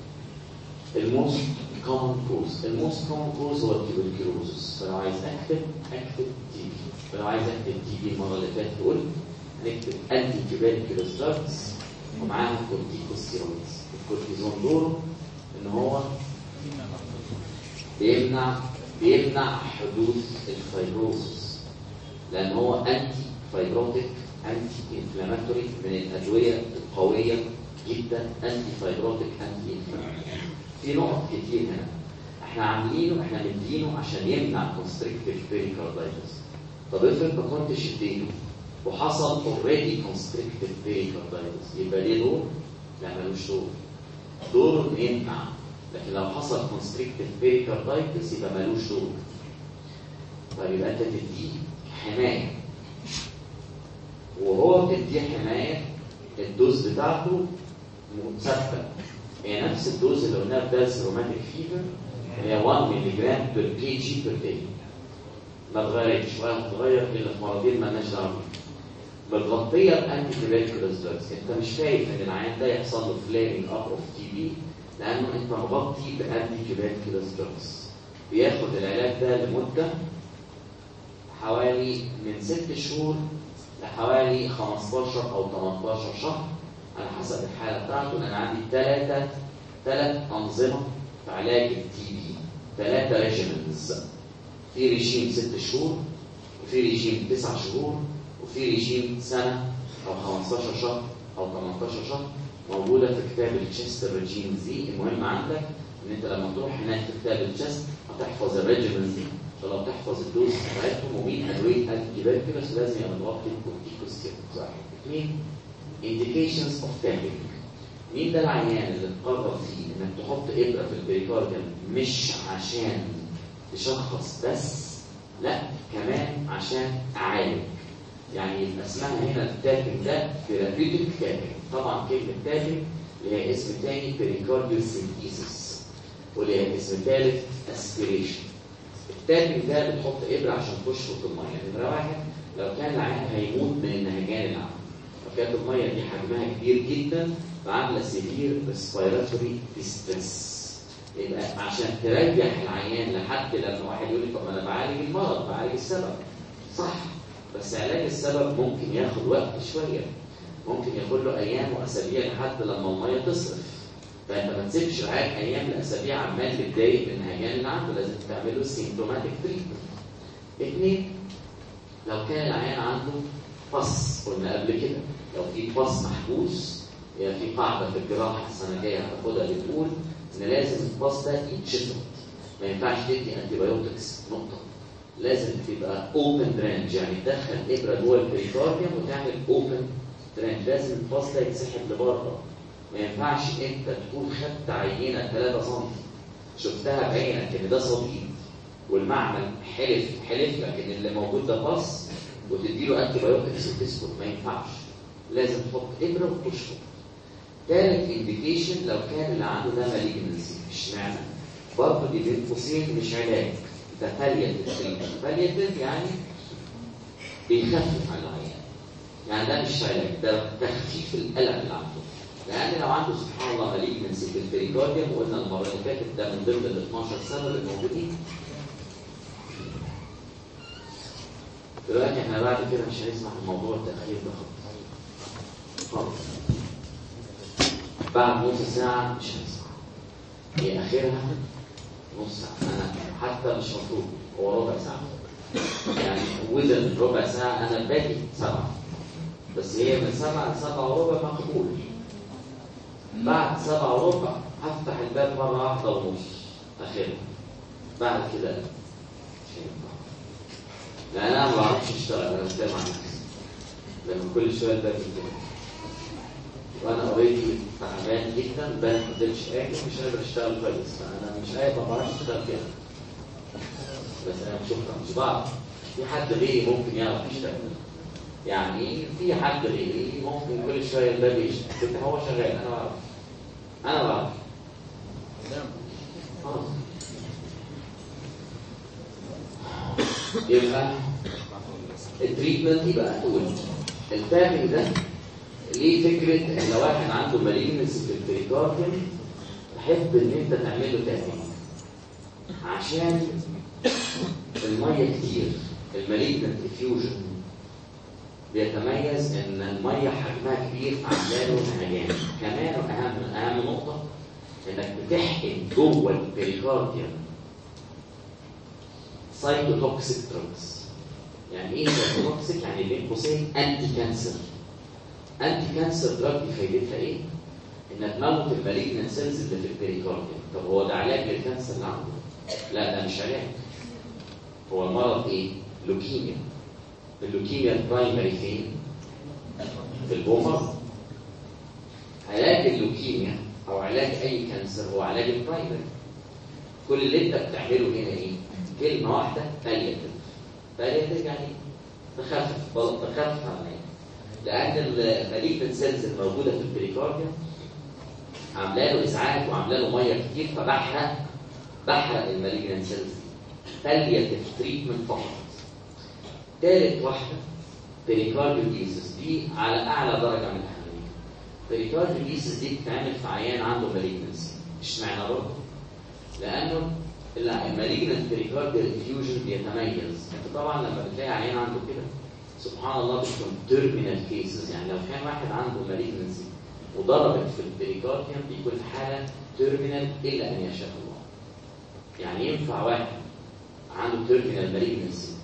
Speaker 1: الموست كومن كوز الموست كومن كوز هو التيبركلوزس فلو عايز اكتب اكتب تي بي فلو عايز اكتب تي بي المره اللي فاتت قلت هنكتب انتي تيوبركلوز دراجز ومعاها كورتيكوستيرويدز الكورتيزون دوره ان هو بيمنع بيمنع حدوث الفيبروزس لان هو انتي فايبروتيك انتي انفلاماتوري من الادويه القويه جدا انتي فايبروتيك انتي انفلاماتوري في نقط كتير هنا احنا عاملينه احنا مدينه عشان يمنع كونستريكتيف بيريكاردايتس طب افرض ما كنتش اديته وحصل اوريدي كونستريكتيف بيريكاردايتس يبقى ليه دور؟ لا ملوش دور دوره انه يمنع لكن لو حصل كونستريكتيف بيريكاردايتس يبقى ملوش دور طيب يبقى انت تديه حمايه وهو بتديه حمايه الدوز بتاعته ثابته هي نفس الدوز اللي قلناها في درس روماتيك فيفر هي 1 مللي جرام بير كي جي بير داي ما اتغيرتش ولا هتتغير الا في مرضين مالناش دعوه متغطيه بانتي تيبركلوز دراجز انت مش خايف ان العيان ده يحصل له فليرنج اب اوف تي بي لانه انت مغطي بانتي تيبركلوز دراجز بياخد العلاج ده لمده حوالي من ست شهور لحوالي 15 او 18 شهر على حسب الحاله بتاعته لان عندي ثلاثه ثلاث انظمه في علاج التي بي ثلاثه ريجيمنز في ريجيم ست شهور وفي ريجيم تسع شهور وفي ريجيم سنه او 15 شهر او 18 شهر موجوده في كتاب التشيست الريجيم دي المهم عندك ان انت لما تروح هناك في كتاب التشيست هتحفظ الريجيمنز دي عشان لو تحفظ الدوز بتاعتهم ومين ادويه انتي تيبركلوس لازم يبقى متغطي بكورتيكوستيرويد واحد اثنين indications of tapping مين ده العيان اللي تقرر فيه انك تحط ابره في البريكارديوم مش عشان تشخص بس لا كمان عشان اعالج يعني يبقى اسمها هنا التابنج ده ثيرابيوتيك تابنج طبعا كلمه تابنج ليها اسم تاني بريكارديو سينثيسيس وليها اسم ثالث اسبيريشن التابنج ده بتحط ابره عشان تشفط الميه نمره واحد لو كان العيان هيموت من النهجان اللي عنده لو كانت الميه دي حجمها كبير جدا فعامله سيفير ريسبيراتوري ديستريس يبقى عشان تريح العيان لحد لما واحد يقول لي طب انا بعالج المرض بعالج السبب صح بس علاج السبب ممكن ياخد وقت شويه ممكن ياخد له ايام واسابيع لحد لما الميه تصرف فانت ما تسيبش العيان ايام لاسابيع عمال تتضايق من الهجان اللي عنده لازم تعمل له سيمتوماتيك تريتمنت اثنين لو كان العيان عنده فص قلنا قبل كده لو في فص محبوس يعني في قاعده في الجراحه السنه الجايه هتاخدها بتقول ان لازم الفص ده يتشفط ما ينفعش تدي انتي بايوتكس نقطه لازم تبقى اوبن درينج يعني تدخل ابره جوه البريكارديوم وتعمل اوبن درينج لازم الفص ده يتسحب لبره ما ينفعش انت تكون خدت عينه 3 سم شفتها بعينك ان ده صديد والمعمل حلف حلف لك ان اللي موجود ده فص وتديله انتي بايوتكس وتسكت ما ينفعش لازم تحط ابره وتشفط ثالث انديكيشن لو كان اللي عنده ده مالجنسي اشمعنى؟ برضه دي بين قوسين مش علاج ده بالياتيف تريتمنت بالياتيف يعني بيخفف عن العيان يعني ده مش علاج ده تخفيف الالم اللي عنده لان لو عنده سبحان الله مالجنسي في البريكارديوم وقلنا المره اللي فاتت ده من ضمن ال 12 سبب الموجودين دلوقتي احنا بعد كده مش هنسمع الموضوع التاخير ده خالص خالص بعد نص ساعة مش هنسمع هي آخرها نص ساعة أنا حتى مش مطلوب هو ربع ساعة يعني وزن ربع ساعة أنا باقي سبعة بس هي من سبعة لسبعة وربع مقبول بعد سبعة وربع هفتح الباب مرة واحدة ونص آخرها بعد كده لا مش هينفع لأن أنا ما بعرفش أشتغل أنا بتكلم عن نفسي لما كل شوية الباب يتفتح وانا اوريدي تعبان جدا بقى ما قدرتش اجي مش قادر اشتغل كويس فانا مش قادر ما بعرفش اشتغل كده بس انا مش شكرا مش بعرف في حد غيري ممكن يعرف يشتغل يعني في حد غيري ممكن كل شويه الباب يشتغل هو شغال انا بعرف انا بعرف خلاص يبقى التريتمنت يبقى تقول التابنج ده ليه فكرة ان لو واحد عنده مالينس في البريكارديوم تحب ان انت تعمل له تأمين عشان المية كتير المالينت افيوجن بيتميز ان المية حجمها كبير فعامله نهجان كمان اهم اهم نقطة انك بتحقن جوه البريكارديوم سايتوتوكسيك دراجز يعني ايه سايتوتوكسيك يعني بين قوسين انتي كانسر انتي كانسر دراج دي فايدتها ايه؟ انها تموت المالجنت سيلز اللي في البريكارديوم طب هو ده علاج للكانسر اللي عنده؟ لا ده مش علاج هو المرض ايه؟ لوكيميا اللوكيميا البرايمري فين؟ في البومر علاج اللوكيميا او علاج اي كانسر هو علاج البرايمري كل اللي انت بتعمله هنا ايه؟ كلمه واحده بالياتيف بالياتيف يعني تخفف تخفف عن ايه؟ لان المالجنت سيلز الموجوده في البريكارديوم عامله له ازعاج وعامله له ميه كتير فبحرق بحرق المالجنت سيلز بالياتيف تريتمنت فقط ثالث واحده بيريكارديوليسيس دي على اعلى درجه من الاهميه بيريكارديوليسيس دي بتتعمل في عيان عنده مالجنسي اشمعنى برضه؟ لانه المالجنت بيريكارديال انفيوجن بيتميز انت طبعا لما بتلاقي عيان عنده كده سبحان الله بتكون تيرمينال كيسز يعني لو كان واحد عنده مالجنسي وضربت في البريكارديوم بيكون حاله تيرمينال الا ان يشاء الله يعني ينفع واحد عنده تيرمينال مالجنسي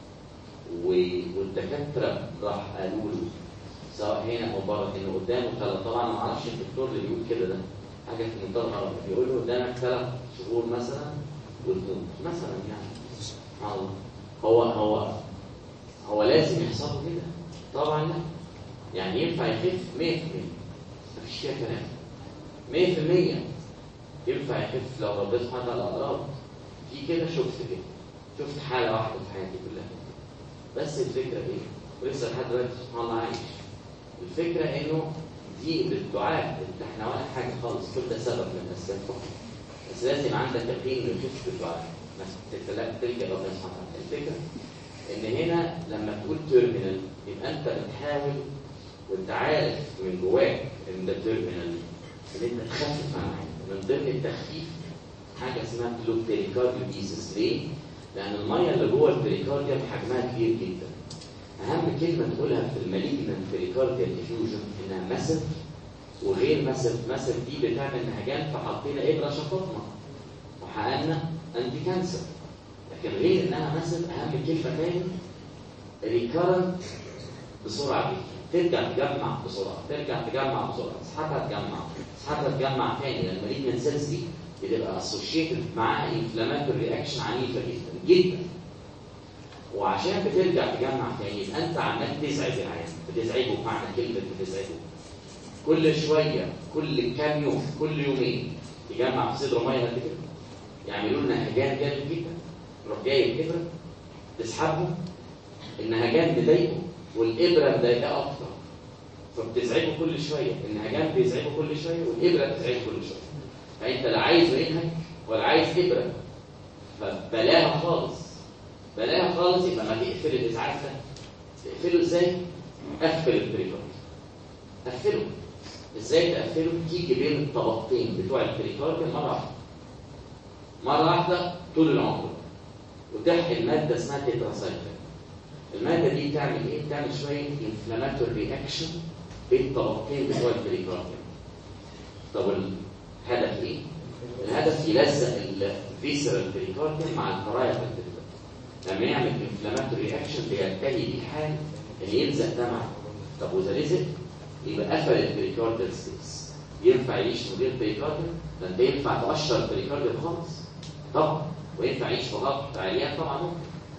Speaker 1: والدكاتره راح قالوا له سواء هنا او بره انه قدامه ثلاث طبعا ما اعرفش الدكتور اللي بيقول كده ده حاجه في منتهى الغرض بيقول له قدامك ثلاث شهور مثلا وتموت مثلا يعني سبحان الله هو هو هو لازم يحصل له كده طبعا لا يعني ينفع يخف 100% مفيش فيها كلام 100% ينفع يخف لو ربنا سبحانه وتعالى اراد في كده شفت كده شفت حاله واحده في حياتي كلها بس الفكره ايه؟ ولسه لحد دلوقتي سبحان الله عايش الفكره انه دي بالدعاء انت احنا ولا حاجه خالص كل ده سبب من الاسباب فقط بس لازم عندك يقين انه يخف بالدعاء ما تلك ربنا سبحانه وتعالى الفكره ان هنا لما تقول تيرمينال يبقى انت بتحاول وانت عارف من جواك ان ده تيرمينال ان انت تخفف عن من ضمن التخفيف حاجه اسمها بلوبتريكارديوبيسيس ليه؟ لان الميه اللي جوه البريكارديوم حجمها كبير جدا اهم كلمه تقولها في المالجنت بريكارديال ديفيوجن انها ماسف وغير ماسف ماسف دي بتعمل نهجان فحطينا ابره شفطنا وحققنا انتي كانسر لكن غير انها ماسف اهم كلمه تاني ريكارنت بسرعه جدا ترجع تجمع بسرعه ترجع تجمع بسرعه تسحبها تجمع تسحبها تجمع تاني لان المالجنت سيلز دي بتبقى اسوشيتد معاها انفلاماتوري رياكشن عنيفه جدا جدا وعشان بترجع تجمع تاني يبقى انت عمال تزعج العيان بتزعجه بمعنى كلمه بتزعجه كل شويه كل كام يوم كل يومين تجمع في صدره ميه قد كده يعملوا لنا هجان جامد جدا تروح جايب ابره تسحبه النهجان مضايقه والابره مضايقاه اكتر فبتزعجه كل شويه النهجان بيزعجه كل شويه والابره بتزعجه كل شويه فانت لا عايزه ينهج ولا عايز ابره فبلاها خالص بلاها خالص يبقى ما تقفل الازعاج ده تقفله ازاي؟ قفل البريكارد قفله ازاي تقفله؟ تيجي بين الطبقتين بتوع البريكارد مره واحده مره واحده طول العمر وتحقن ماده اسمها تيتراسايكلين الماده دي بتعمل ايه؟ بتعمل شويه انفلاماتوري رياكشن بين الطبقتين بتوع البريكارد طب الهدف ايه؟ الهدف يلزق الفيسرال بريكارديوم مع القرايه في لما يعمل انفلاماتوري رياكشن بينتهي بيه حال ان يلزق ده معاه طب واذا لزق يبقى قفل البريكارديال سبيس ينفع يعيش من غير بريكارديوم ده انت ينفع تقشر البريكارديوم خالص طبعا وينفع يعيش في غلط عيان طبعا ممكن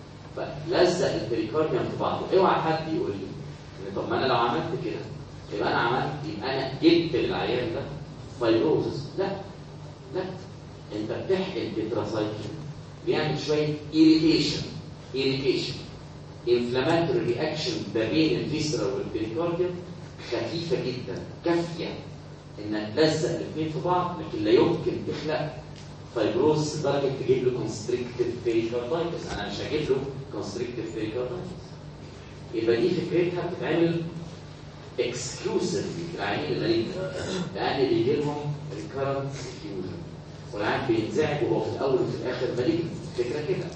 Speaker 1: فلزق البريكارديوم في بعضه اوعى حد يقول لي ان طب ما انا لو عملت كده يبقى انا عملت يبقى انا جبت للعيان ده فايبروزس لا لا انت بتحقن تتراسايكلين بيعمل شويه irritation irritation inflammatory reaction ما بين الفيسرا والبريكارديوم خفيفه جدا كافيه انها تلزق الاثنين في بعض لكن لا يمكن تخلق فايبروز لدرجه تجيب له كونستريكتيف بيريكاردايتس انا مش هجيب له كونستريكتيف بيريكاردايتس يبقى دي فكرتها بتتعمل اكسكلوسيف في العيانين الغريبه لان بيجي لهم ريكارنت فيوجن والعيان بينزعج وهو في الاول وفي الاخر مليء فكره كده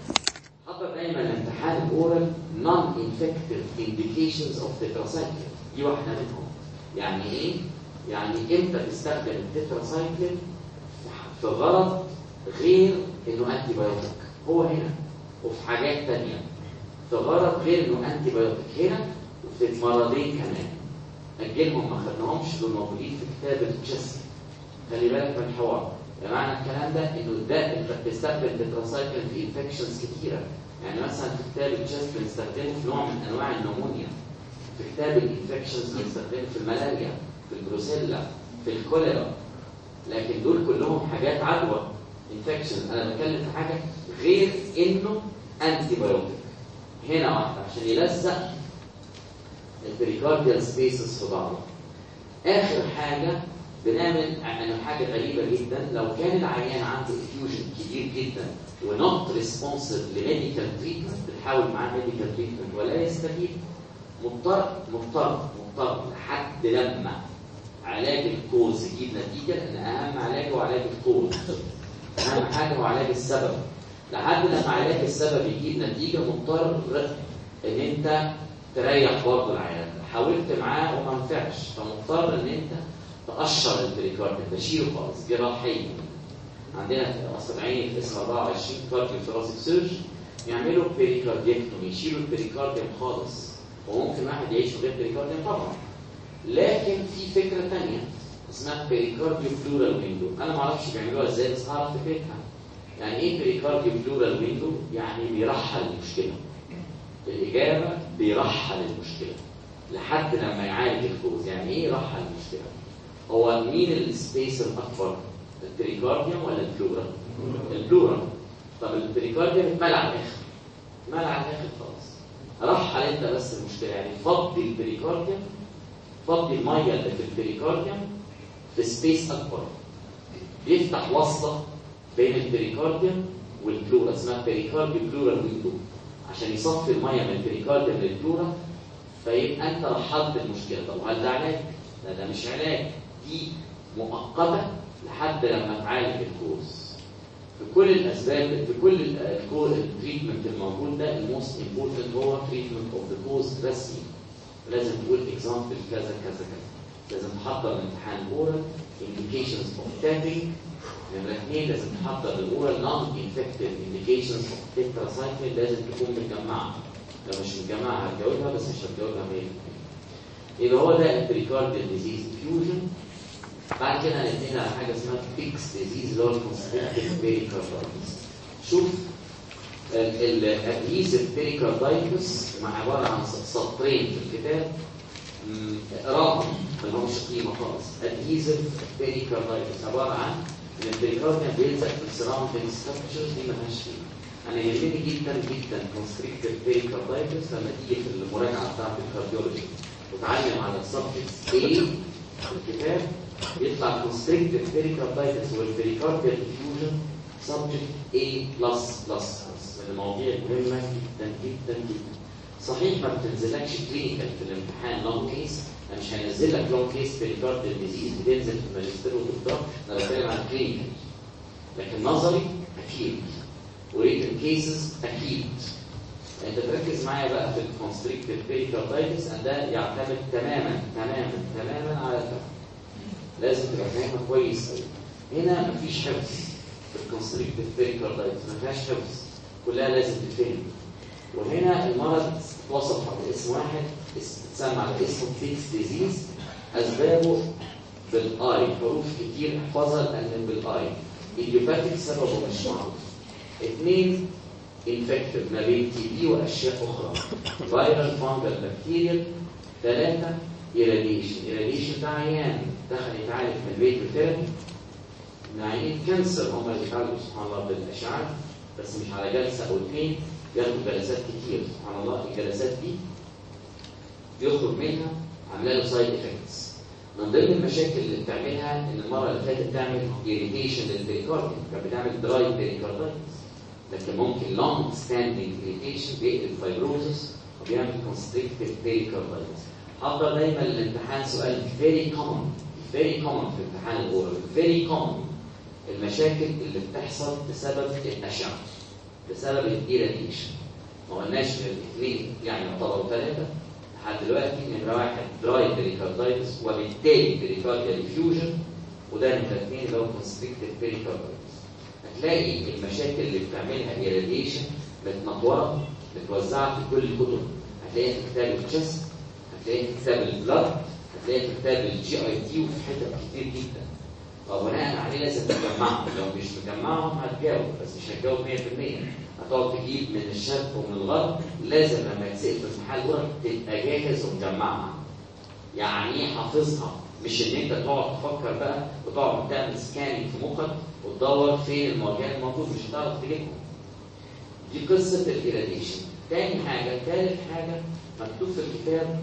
Speaker 1: حضر دايما الامتحان الاورال نون انفكتيف انديكيشنز اوف تتراسايكلين دي واحده منهم يعني ايه؟ يعني امتى تستخدم التتراسايكلين في غرض غير انه انتي بايوتيك هو هنا وفي حاجات تانية في غرض غير انه انتي بايوتيك هنا وفي مرضين كمان اجلهم ما خدناهمش دول موجودين في كتاب الجسم خلي بالك من الحوار بمعنى الكلام ده انه ده انت بتستخدم تتراسايكل في انفكشنز كتيره يعني مثلا في كتاب الجسم بنستخدمه في نوع من انواع النمونيا في كتاب الانفكشنز بنستخدمه في الملاريا في البروسيلا في الكوليرا لكن دول كلهم حاجات عدوى انفكشن انا بتكلم في حاجه غير انه انتي بايوتيك هنا واحده عشان يلزق البريكارديال سبيسز في بعضها اخر حاجه بنعمل يعني حاجه غريبه جدا لو كان العيان عنده افيوجن كبير جدا ونوت ريسبونسيف لميديكال تريتمنت بنحاول معاه ميديكال تريتمنت ولا يستفيد مضطر مضطر مضطر لحد لما علاج الكوز يجيب نتيجه لان اهم علاج هو علاج الكوز اهم حاجه هو علاج السبب لحد لما علاج السبب يجيب نتيجه مضطر ان انت تريح برضه العيان حاولت معاه وما نفعش فمضطر ان انت تقشر البريكارديوم تشيله خالص جراحيا عندنا في قصر عيني في اسم 24 كارديو ثوراسيك سيرج يعملوا بيريكارديكتومي يشيلوا البريكارديوم خالص وممكن واحد يعيش من غير بريكارديوم طبعا لكن في فكره ثانيه اسمها بيريكارديو بلورال ويندو انا ما اعرفش بيعملوها ازاي بس هعرف فكرتها يعني ايه بيريكارديو بلورال ويندو يعني بيرحل المشكله الاجابه بيرحل المشكله لحد لما يعالج الكوز يعني ايه يرحل المشكله هو مين السبيس الاكبر البريكارديوم ولا البلورا البلورا طب البريكارديوم اتملى على الاخر اتملى على الاخر خلاص رحل انت بس المشكله يعني فضي البريكارديوم فضي الميه اللي في البريكارديوم في سبيس اكبر بيفتح وصله بين البريكارديوم والبلورا اسمها بريكارديوم بلورال ويندو عشان يصفي الميه من البريكارديوم للبلورا فيبقى انت رحلت المشكله طب هل ده علاج؟ لا ده مش علاج دي مؤقته لحد لما تعالج الكوز في كل الاسباب في كل التريتمنت الموجود ده الموست امبورتنت هو تريتمنت اوف ذا كوز بس لازم تقول اكزامبل كذا كذا كذا لازم تحضر الامتحان اورال indications of tapping نمرة اثنين لازم تحضر الاورال نون انفكتيف indications of tetracycline لازم تكون متجمعه لو مش متجمعه هتجاوبها بس مش هتجاوبها 100% يبقى هو ده البريكارديال ديزيز فيوجن بعد كده هنتنقل على حاجه اسمها بيكس ديزيز اللي هو الكونستريكتيف بيريكاردايتس شوف الادهيزيف بيريكاردايتس عباره عن سطرين في الكتاب اقراهم ما لهمش قيمه خالص ادهيزيف بيريكاردايتس عباره عن ان البيريكارديوم بيلزق في السراوندنج ستراكشرز دي مالهاش قيمه انا يهمني جدا جدا كونستريكتيف بيريكاردايتس لما تيجي في المراجعه بتاعت الكارديولوجي وتعلم على السبجكتس ايه في الكتاب يطلع constricted pericarditis والبريكارديال diffusion subject A+++ من المواضيع المهمة جدا جدا جدا صحيح ما بتنزلكش كلينيكال في الامتحان لونج كيس انا مش هنزل لك لونج كيس بريكارديال ديزيز بتنزل في الماجستير والدكتوراه انا بتكلم عن كلينيكال لكن نظري اكيد وريتن كيسز اكيد انت تركز معايا بقى في الكونستريكتيف بيريكاردايتس ده يعتمد تماما تماما تماما على الفهم لازم تبقى فاهمها كويس قوي هنا مفيش حفظ في الكونستريكتيف بيريكاردايتس ما فيهاش حفظ كلها لازم تتفهم وهنا المرض اتوصف باسم واحد اتسمى على اسمه فيكس ديزيز اسبابه بالاي حروف كتير احفظها لان بالاي ايديوباتيك سببه مش معروف اثنين انفكتيف ما بين تي بي واشياء اخرى فايرال فانجل بكتيريال ثلاثه ايراديشن ايراديشن ده عيان دخل يتعالج في البيت ثيرابي عيانين كانسر هم اللي بيتعالجوا سبحان الله بالاشعاعات بس مش على جلسه او اثنين بياخدوا جلسات كتير سبحان الله الجلسات دي بيخرج منها عامله له سايد افكتس من ضمن المشاكل اللي بتعملها ان المره اللي فاتت تعمل ايريتيشن للبريكارديوم كانت بتعمل دراي بريكاردايتس لكن ممكن لونج ستاندنج ايريتيشن بيقلب فايبروزس وبيعمل كونستريكتيف بريكاردايتس حضر دايما الامتحان سؤال very common very common في امتحان الاورال very common المشاكل اللي بتحصل بسبب الاشعه بسبب الايراديشن ما قلناش الاثنين يعني يعتبروا ثلاثه لحد دلوقتي نمره واحد دراي بريكاردايتس وبالتالي بريكارديال فيوجن وده نمره اثنين اللي هو كونستريكتيف بريكاردايتس هتلاقي المشاكل اللي بتعملها ايراديشن متنطوره متوزعه في كل الكتب هتلاقيها في كتاب التشست هتلاقيها في كتاب البلاد هتلاقيها في كتاب الجي اي تي وفي حتت كتير جدا فبناء عليه لازم تجمعهم لو مش مجمعهم هتجاوب بس مش هتجاوب 100% هتقعد تجيب من الشرق ومن الغرب لازم لما يتسال في الامتحان الاول تبقى جاهز ومجمعها يعني ايه حافظها مش ان انت تقعد تفكر بقى وتقعد تعمل سكاننج في مخك وتدور فين المواجهات الموجود مش هتعرف تجيبهم دي قصه الايراديشن تاني حاجه تالت حاجه مكتوب في الكتاب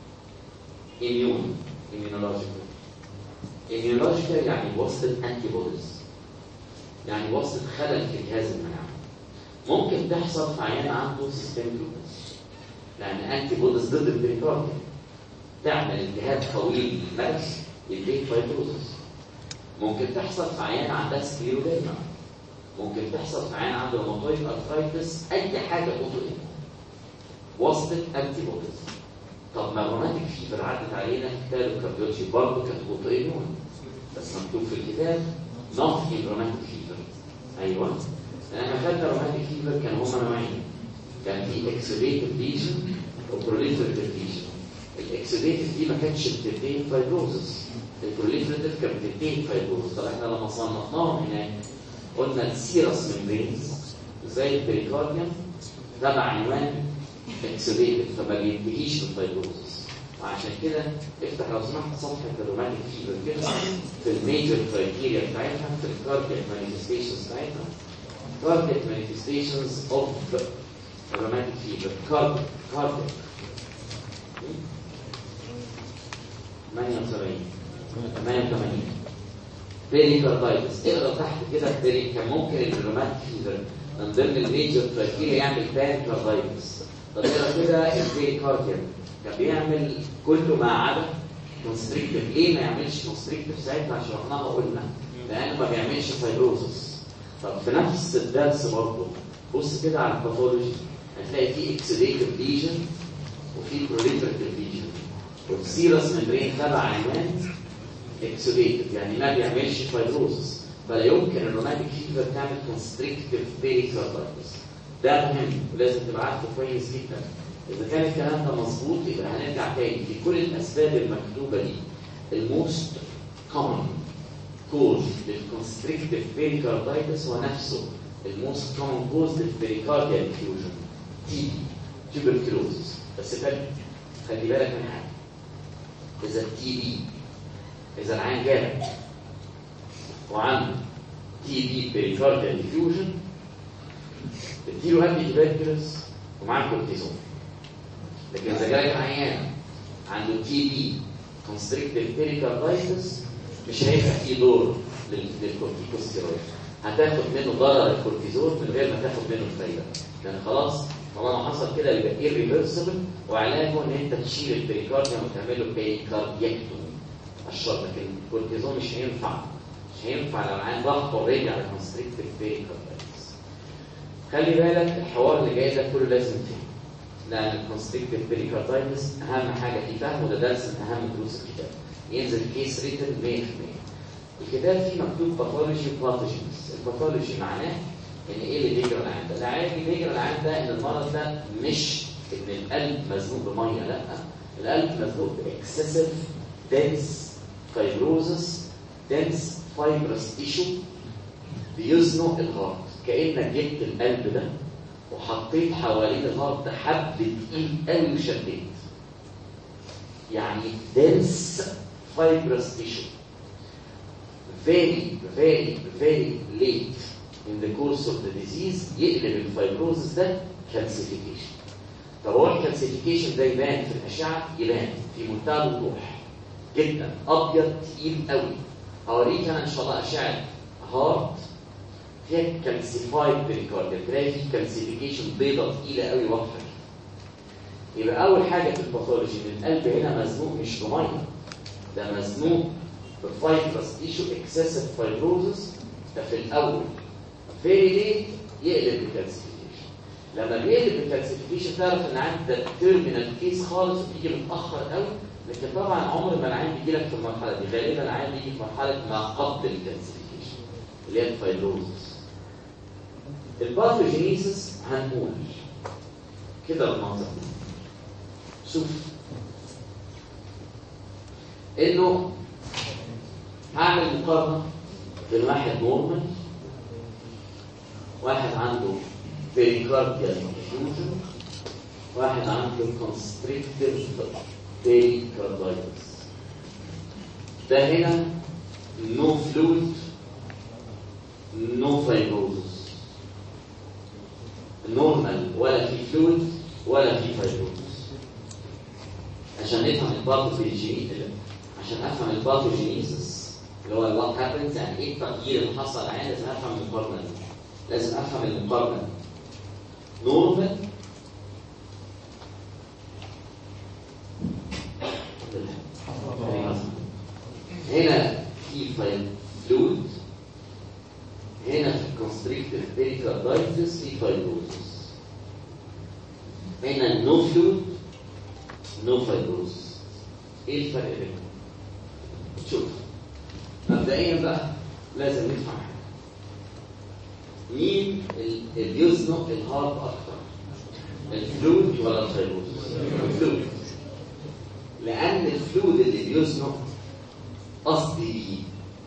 Speaker 1: اميون immunological immunological يعني وصلة انتي بوديز يعني وصلة خلل في جهاز المناعة ممكن تحصل في عيان عنده سيستم لوبس لان انتي بوديز ضد البريكارديا تعمل التهاب طويل المدى يديك فايبروزس ممكن تحصل في عيان عندها سكليروديرما ممكن تحصل في عيان عنده روماتويد ارثرايتس اي حاجه اوتو وصلت انتي بوديز طب ما الروماتيك فيفر عدت علينا في كتاب الكارديولوجي برضه كانت اوتو بس مكتوب في الكتاب نوت ان روماتيك فيفر ايوه لما خدنا روماتيك فيفر كان هما نوعين كان في اكسيديتيف ليجن وبروليفريتيف ليجن الاكسيديتيف دي ما كانتش بتنتهي فايبروزس البروليفريتيف كانت بتنتهي فايبروزس طب احنا لما صنفناهم هناك قلنا السيرس ممبرينز زي البريكارديوم تبع عنوان اكسيديتيف فما بينتهيش بالفايبروزس وعشان كده افتح لو سمحت صفحه الروماتيك فيفر كده في الميجر كرايتيريا بتاعتها في الكاردياك مانيفستيشنز بتاعتها cardiac manifestations of rheumatic fever cardiac cardiac 78 88 بيريكاردايتس اقرا تحت كده بيري كان ممكن الروماتيك فيفر من ضمن الميجر كرايتيريا يعمل بيريكاردايتس طب اقرا كده البيريكارديوم كان بيعمل كله ما عدا كونستريكتيف ليه ما يعملش كونستريكتيف ساعتها شرحناها وقلنا لانه ما بيعملش فايبروزس طب في نفس الدرس برضه بص كده على الباثولوجي هتلاقي في اكسيديتيف ليجن وفي بروليفريتيف ليجن والسيرس ممبرين تبع عنوان اكسيديتيف يعني ما بيعملش فايبروزس فلا يمكن الروماتيك فيفر تعمل كونستريكتيف بيريكاردايتس ده مهم ولازم تبقى عارفه كويس جدا اذا كان الكلام ده مظبوط يبقى هنرجع تاني في كل الاسباب المكتوبه دي الموست كومن كوز للكونستريكتيف بيريكاردايتس هو نفسه الموست كومن كوز للبيريكارديال انفيوجن تي تيوبركلوزس بس خلي خلي بالك من حاجه اذا التي بي اذا العين جالك وعنده تي بي بيريكارديال انفيوجن اديله انتي تيوبركلوز ومعاه كورتيزون لكن اذا جالك عيان عنده تي بي كونستريكتيف بيريكاردايتس مش هيبقى فيه دور للكورتيكوستيرويد هتاخد منه ضرر الكورتيزون من غير ما تاخد منه الفايده لان خلاص طالما حصل كده يبقى irreversible وعلاجه ان انت تشيل البريكارديوم وتعمل له بيريكارديكتومي الشرط لكن الكورتيزون مش هينفع مش هينفع لو العين ضغط اوريدي على كونستريكتيف بيريكاردايتس خلي بالك الحوار اللي جاي ده كله لازم تفهم لان الكونستريكتيف بيريكاردايتس اهم حاجه في فهمه ده درس من اهم دروس الكتاب ينزل كيس ريتن 100% الكتاب فيه مكتوب باثولوجي باثوجينز الباثولوجي معناه ان ايه اللي بيجرى العين ده العين اللي بيجرى العين ده ان المرض ده مش ان القلب مزنوق بميه لا القلب مزنوق باكسسيف دنس فايبروزس دنس فايبرس تيشو بيزنق الهارت كانك جبت القلب ده وحطيت حوالين الهارت حبل تقيل قوي وشديت يعني dense fibrous tissue very very very late in the course of the disease يقلب الفايبروزس ده calcification طب هو الكالسيفيكيشن ده يبان في الاشعه يبان في منتهى الوضوح جدا ابيض تقيل قوي اوريك انا ان شاء الله اشعه هارت فيها كالسيفايد بريكارديا تلاقي في كالسيفيكيشن بيضه تقيله قوي واضحه يبقى اول حاجه في الباثولوجي ان القلب هنا مزنوق مش بميه ده مزنوق بفايبرس تيشو اكسسيف فايبروزس ده في الاول فيري ليت يقلب الكالسيفيكيشن لما بيقلب الكالسيفيكيشن تعرف ان عندك تيرمينال كيس خالص بيجي متاخر قوي لكن طبعا عمر ما العين بيجي لك في المرحله دي غالبا العين بيجي في مرحله ما قبل الكالسيفيكيشن اللي هي الفايبروزس الباثوجينيسيس هنقول كده المنظر شوف انه هعمل مقارنه بين واحد نورمال واحد عنده بيريكارديال انفيوجن واحد عنده كونستريكتيف بيريكاردايتس ده هنا نو فلويد نو فايبروزس نورمال ولا في فلويد ولا في فايبروزس عشان نفهم الباثوجيني عشان افهم الباثوجينيسيس اللي هو وات هابنز يعني ايه التغيير اللي حصل عندي لازم افهم المقارنه دي لازم افهم المقارنه دي نورمال فايبروزس في فايبروزس هنا نو فلويد نو فايبروزس ايه الفرق بينهم شوف مبدئيا بقى لازم نفهم حاجه مين ال- اللي يزنق الهارت اكتر الفلويد ولا الفايبروزس الفلويد لان الفلويد اللي بيزنق قصدي بيه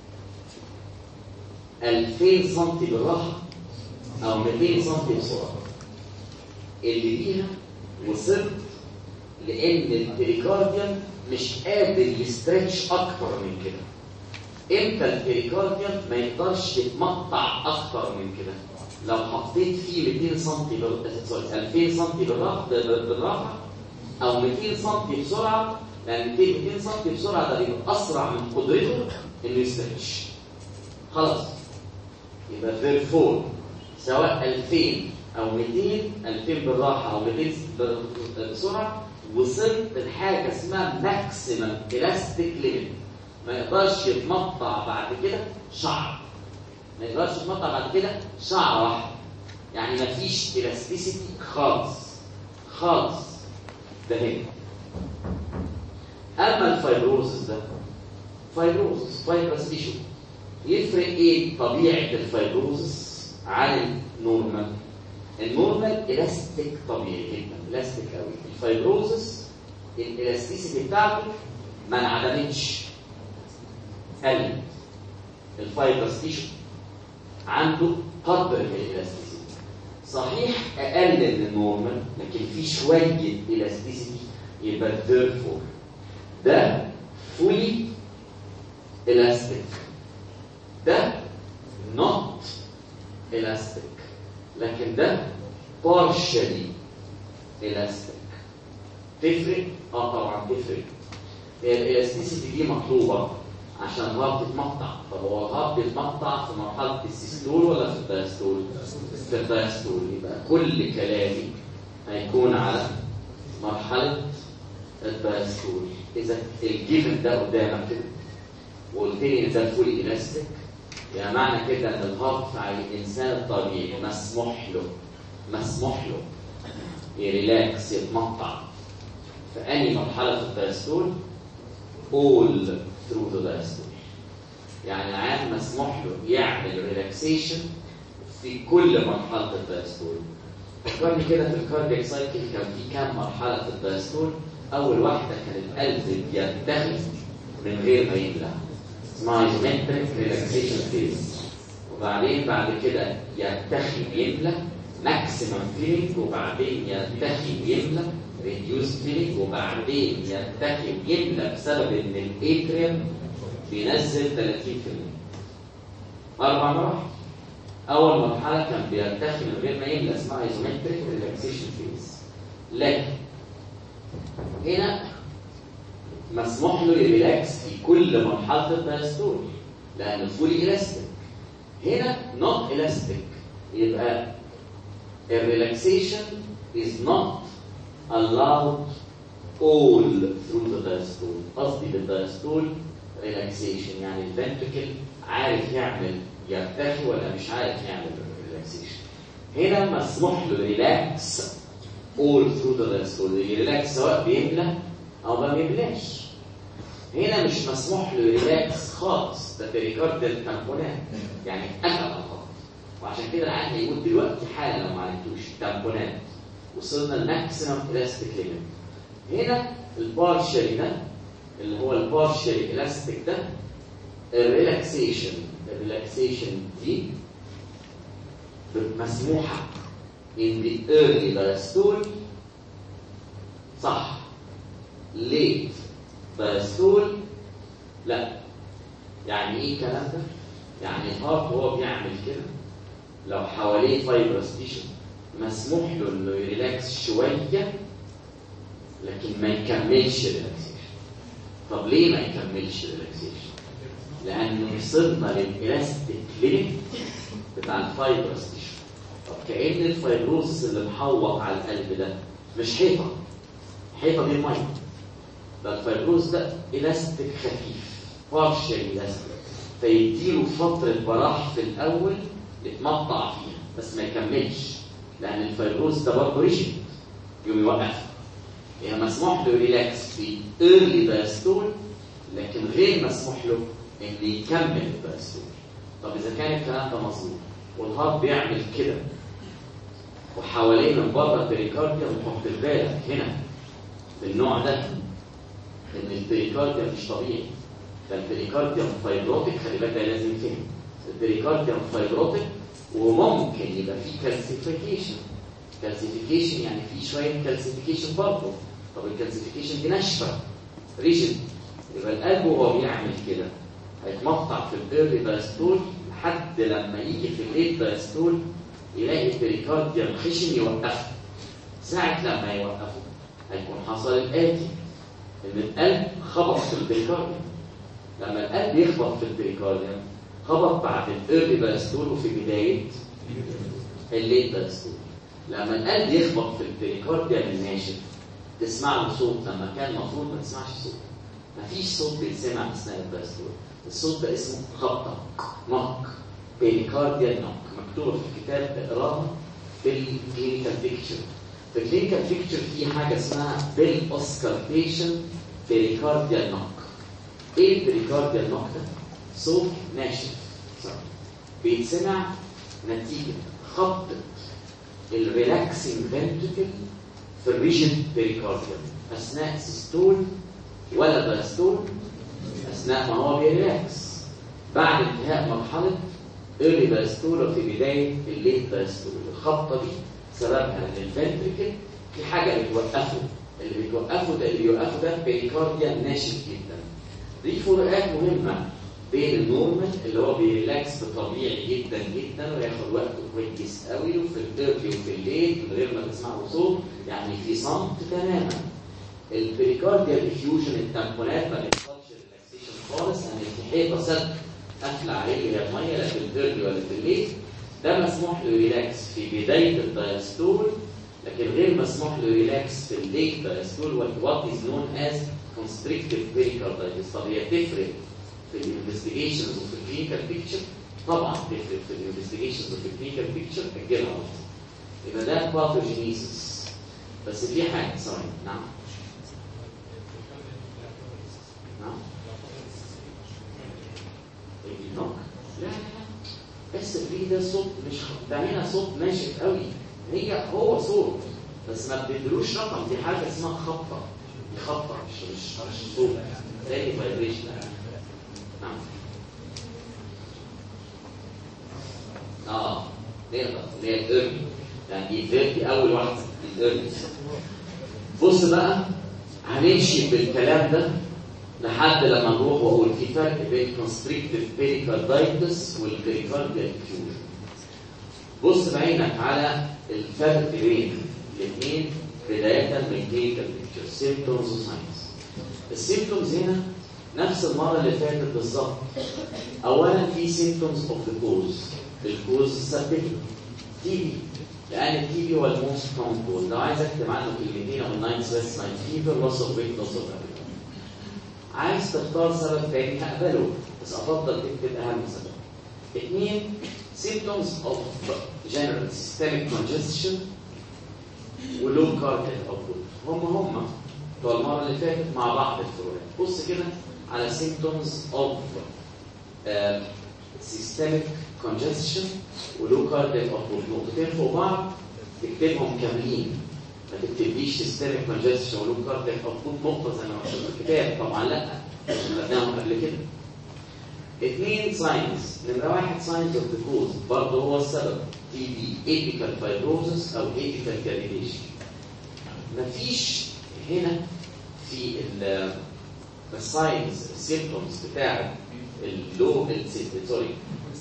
Speaker 1: 2000 سم بالراحه او 200 سم بسرعه اللي بيها وصلت لان البريكارديوم مش قادر يستريتش اكتر من كده امتى البريكارديوم ما يقدرش يتمطع اكتر من كده لو حطيت فيه 200 سم بال- سوري 2000 سم بالراحه بالراحه او 200 سم بسرعه لان 200 200 سم بسرعه ده بيبقى اسرع من قدرته انه يستريتش خلاص يبقى therefore سواء 2000 او 200 2000 بالراحه او 200 ب- بسرعه وصلت لحاجه اسمها ماكسيمم الاستيك ليميت ما يقدرش يتمطع بعد كده شعر ما يقدرش يتمطع بعد كده شعر واحد يعني ما فيش الاستيسيتي خالص خالص ده هنا اما الفايبروزس ده فايبروزس فايبرس تيشو يفرق ايه طبيعه الفايبروزس عن النورمال النورمال الاستيك طبيعي جدا الاستيك قوي الفايبروزس الالاستيسيتي بتاعته ما انعدمتش قلت الفايبرس تيشو عنده قدر من الالاستيسيتي صحيح اقل من النورمال لكن في شويه الاستيسيتي يبقى therefore ده فولي elastic ده not elastic لكن ده partially elastic تفرق؟ اه طبعا تفرق هي الالاستيسيتي دي مطلوبه عشان الهارت يتمطع طب هو الهارت بيتمطع في مرحله السيستول ولا في الدايستول؟ في الدايستول يبقى كل كلامي هيكون على مرحله الدايستول اذا الجيفن ده قدامك كده وقلت لي ان ده فولي الاستيك يعني معنى كده ان الهارت بتاع الانسان الطبيعي مسموح له مسموح له يريلاكس يتمطع في أي مرحلة في الدايستول all through the diastole يعني العيان مسموح له يعمل ريلاكسيشن في كل مرحلة الدايستول فكرني كده في الكاردياك سايكل كان في كام مرحلة في الدايستول أول واحدة كان القلب بيرتخي من غير ما يملى اسمها ايزومتريك ريلاكسيشن فيز وبعدين بعد كده يرتخي يملى ماكسيمم فيلينج وبعدين يرتخي يملى ريديوس فيلينج وبعدين يرتخي يملى بسبب ان الاتريوم بينزل 30% اربع مراحل اول مرحله كان بيرتخي من غير ما يملى اسمها ايزومتريك ريلاكسيشن فيز لكن هنا مسموح له يريلاكس في كل مرحله الدايستول لان فولي الاستيك هنا نوت الاستيك يبقى الريلاكسيشن is not allowed all through the diastole قصدي بالدايستول ريلاكسيشن يعني الفنتركل عارف يعمل يرتخي ولا مش عارف يعمل ريلاكسيشن هنا مسموح له ريلاكس all through the diastole يريلاكس سواء بيملى او ما بيملاش هنا مش مسموح له ريلاكس خالص ده بريكارديال تامبونات يعني قفل الخط وعشان كده العيان هيموت دلوقتي حالا لو ما عالجتوش تامبونات وصلنا الماكسيمم الاستيك ليميت هنا البارشلي ده اللي هو البارشلي الاستيك ده الريلاكسيشن الريلاكسيشن دي مسموحه in the early diastole صح late diastole لا يعني ايه الكلام ده؟ يعني الهارت وهو بيعمل كده لو حواليه فايبرس تيشو مسموح له انه يريلاكس شويه لكن ما يكملش ريلاكسيشن طب ليه ما يكملش ريلاكسيشن؟ لانه وصلنا للالاستيك ليميت بتاع الفايبرس تيشو طب كأن الفيبروزس اللي محوط على القلب ده مش حيطه حيطه دي ميه ده الفيبروز ده الاستيك خفيف بارشل الاستيك فيديله فتره براح في الاول يتمطع فيها بس ما يكملش لان الفيبروز ده برضه ريجيد يقوم يوقف يعني مسموح له ريلاكس في ايرلي باستول لكن غير مسموح له انه يكمل الباستول طب اذا كان الكلام ده مظبوط والهارت بيعمل كده وحواليه من بره البريكارديوم حط بالك هنا في النوع ده ان البريكارديوم مش طبيعي فالبريكارديوم فايبروتيك خلي بالك ده لازم يفهم البريكارديوم فايبروتيك وممكن يبقى فيه كالسيفيكيشن كالسيفيكيشن يعني في شويه كالسيفيكيشن برضه طب الكالسيفيكيشن دي ناشفه ريجن يبقى القلب وهو بيعمل كده هيتمقطع في الايرلي باستول لحد لما يجي في الليت باستول يلاقي البريكارديوم خشن يوقفه ساعة لما يوقفه هيكون حصل الآتي إن القلب خبط في البريكارديوم لما القلب يخبط في البريكارديوم خبط بعد الايرلي باستول وفي بداية الليت باستول لما القلب يخبط في البريكارديوم الناشف تسمع له صوت لما كان المفروض ما تسمعش صوت مفيش صوت بيتسمع اثناء الباستول الصوت ده اسمه خبطه نوك بيريكارديال نوك مكتوبه في الكتاب اقراها في الكلينيكال بيكتشر في الكلينيكال بيكتشر في حاجه اسمها بيل اوسكارتيشن بيريكارديال نوك ايه البريكارديال نوك ده؟ صوت ناشف صح. بيتسمع نتيجه خبطه الريلاكسنج فنتريكل في الريجن بيريكارديوم اثناء سيستول ولا باستول اثناء ما هو بيريلاكس بعد انتهاء مرحله ايرلي باستول وفي بدايه الليت باستول الخبطه دي سببها ان الفنتريكل في حاجه بتوقفه اللي بتوقفه ده اللي بيوقفه ده بيريكارديا ناشف جدا دي فروقات مهمه بين النورمال اللي هو بيريلاكس بطبيعي جدا جدا وياخد وقته كويس قوي وفي الديرتي وفي الليل من غير ما تسمعوا صوت يعني في صمت تماما البريكارديال افيوجن التامبونات ما بيحصلش ريلاكسيشن خالص لان في حيطه سد قافله عليه هي الميه لا في الديرتي ولا في الليل ده مسموح له ريلاكس في بدايه الدايستول لكن غير مسموح له ريلاكس في الليت دايستول وات از نون از كونستريكتيف بريكاردايتس طب هي تفرق في الانفستيجيشنز وفي الكلينيكال بيكتشر طبعا تفرق في الانفستيجيشنز وفي الكلينيكال بيكتشر اجلها يبقى ده باثوجينيسيس بس في حاجه ثواني نعم نعم النوك لا لا لا بس في ده صوت مش ده هنا صوت ناشف قوي هي هو صوت بس ما بتدلوش رقم دي حاجه اسمها خبطه دي خبطه مش مش مش صوت زي فايبريشن نعم اه نقدر اللي هي الايرلي يعني دي دي اول واحده الايرلي بص بقى هنمشي بالكلام ده لحد لما نروح واقول في فرق بين كونستريكتيف بيريكاردايتس والبيريكارديال فيوجن بص بعينك على الفرق بين الاثنين بدايه من كلينيكال بيكتشر سيمبتومز وساينز السيمبتومز هنا نفس المره اللي فاتت بالظبط اولا في سيمبتومز اوف ذا كوز الكوز سببه تي بي لان التي بي هو الموست كومن كوز لو عايز اكتب عنه كلمتين او الناين سويس ناين فيفر لوس اوف ويت لوس اوف عايز تختار سبب تاني هقبله بس افضل تكتب اهم سبب اثنين symptoms of general systemic congestion ولو cardiac output هم هم بتوع المره اللي فاتت مع بعض الفروقات بص كده على symptoms of uh, systemic congestion ولو cardiac output نقطتين فوق بعض تكتبهم كاملين ما تكتبليش systemic congestion ولو cardiac output نقطه زي ما مكتوب في الكتاب طبعا لا خدناهم قبل كده اثنين ساينز نمرة واحد ساينز اوف ذا كوز برضه هو السبب تي بي ايبيكال فايبروزس او ايبيكال كاريديشن مفيش هنا في الساينز السيمبتومز بتاع اللو سوري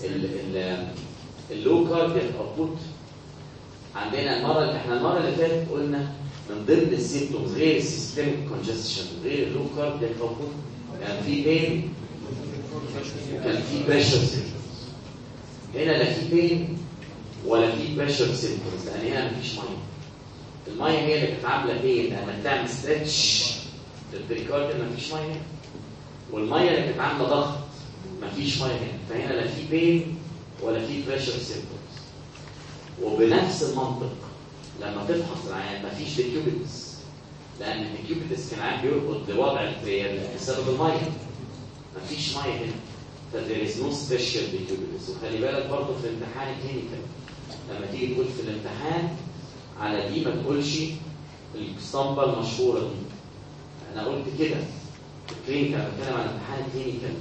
Speaker 1: اللو كارديال اوتبوت عندنا المره اللي احنا المره اللي فاتت قلنا من ضمن السيمبتومز غير السيستميك كونجستشن غير اللو كارديال اوتبوت كان في بين وكان في بريشر سيمبتومز هنا لا في بين ولا في بريشر سيمبتومز لان هنا مفيش ميه الميه هي اللي كانت عامله بين لما تعمل ستريتش للبريكارديوم مفيش ميه هنا والميه اللي كانت عامله ضغط مفيش ميه هنا فهنا لا في بين ولا في بريشر سيمبتومز وبنفس المنطق لما تفحص العيان مفيش ديكيوبيتس لان الديكيوبيتس كان عام بيربط بوضع التريال بسبب الميه مفيش ميه هنا فدير از نو سبيشال ديكيوبيتس وخلي بالك برضه في الامتحان الكلينيكال لما تيجي تقول في الامتحان على دي ما تقولش الاسطمبه المشهوره دي انا قلت كده في الكلينيكال بتكلم عن الامتحان الكلينيكال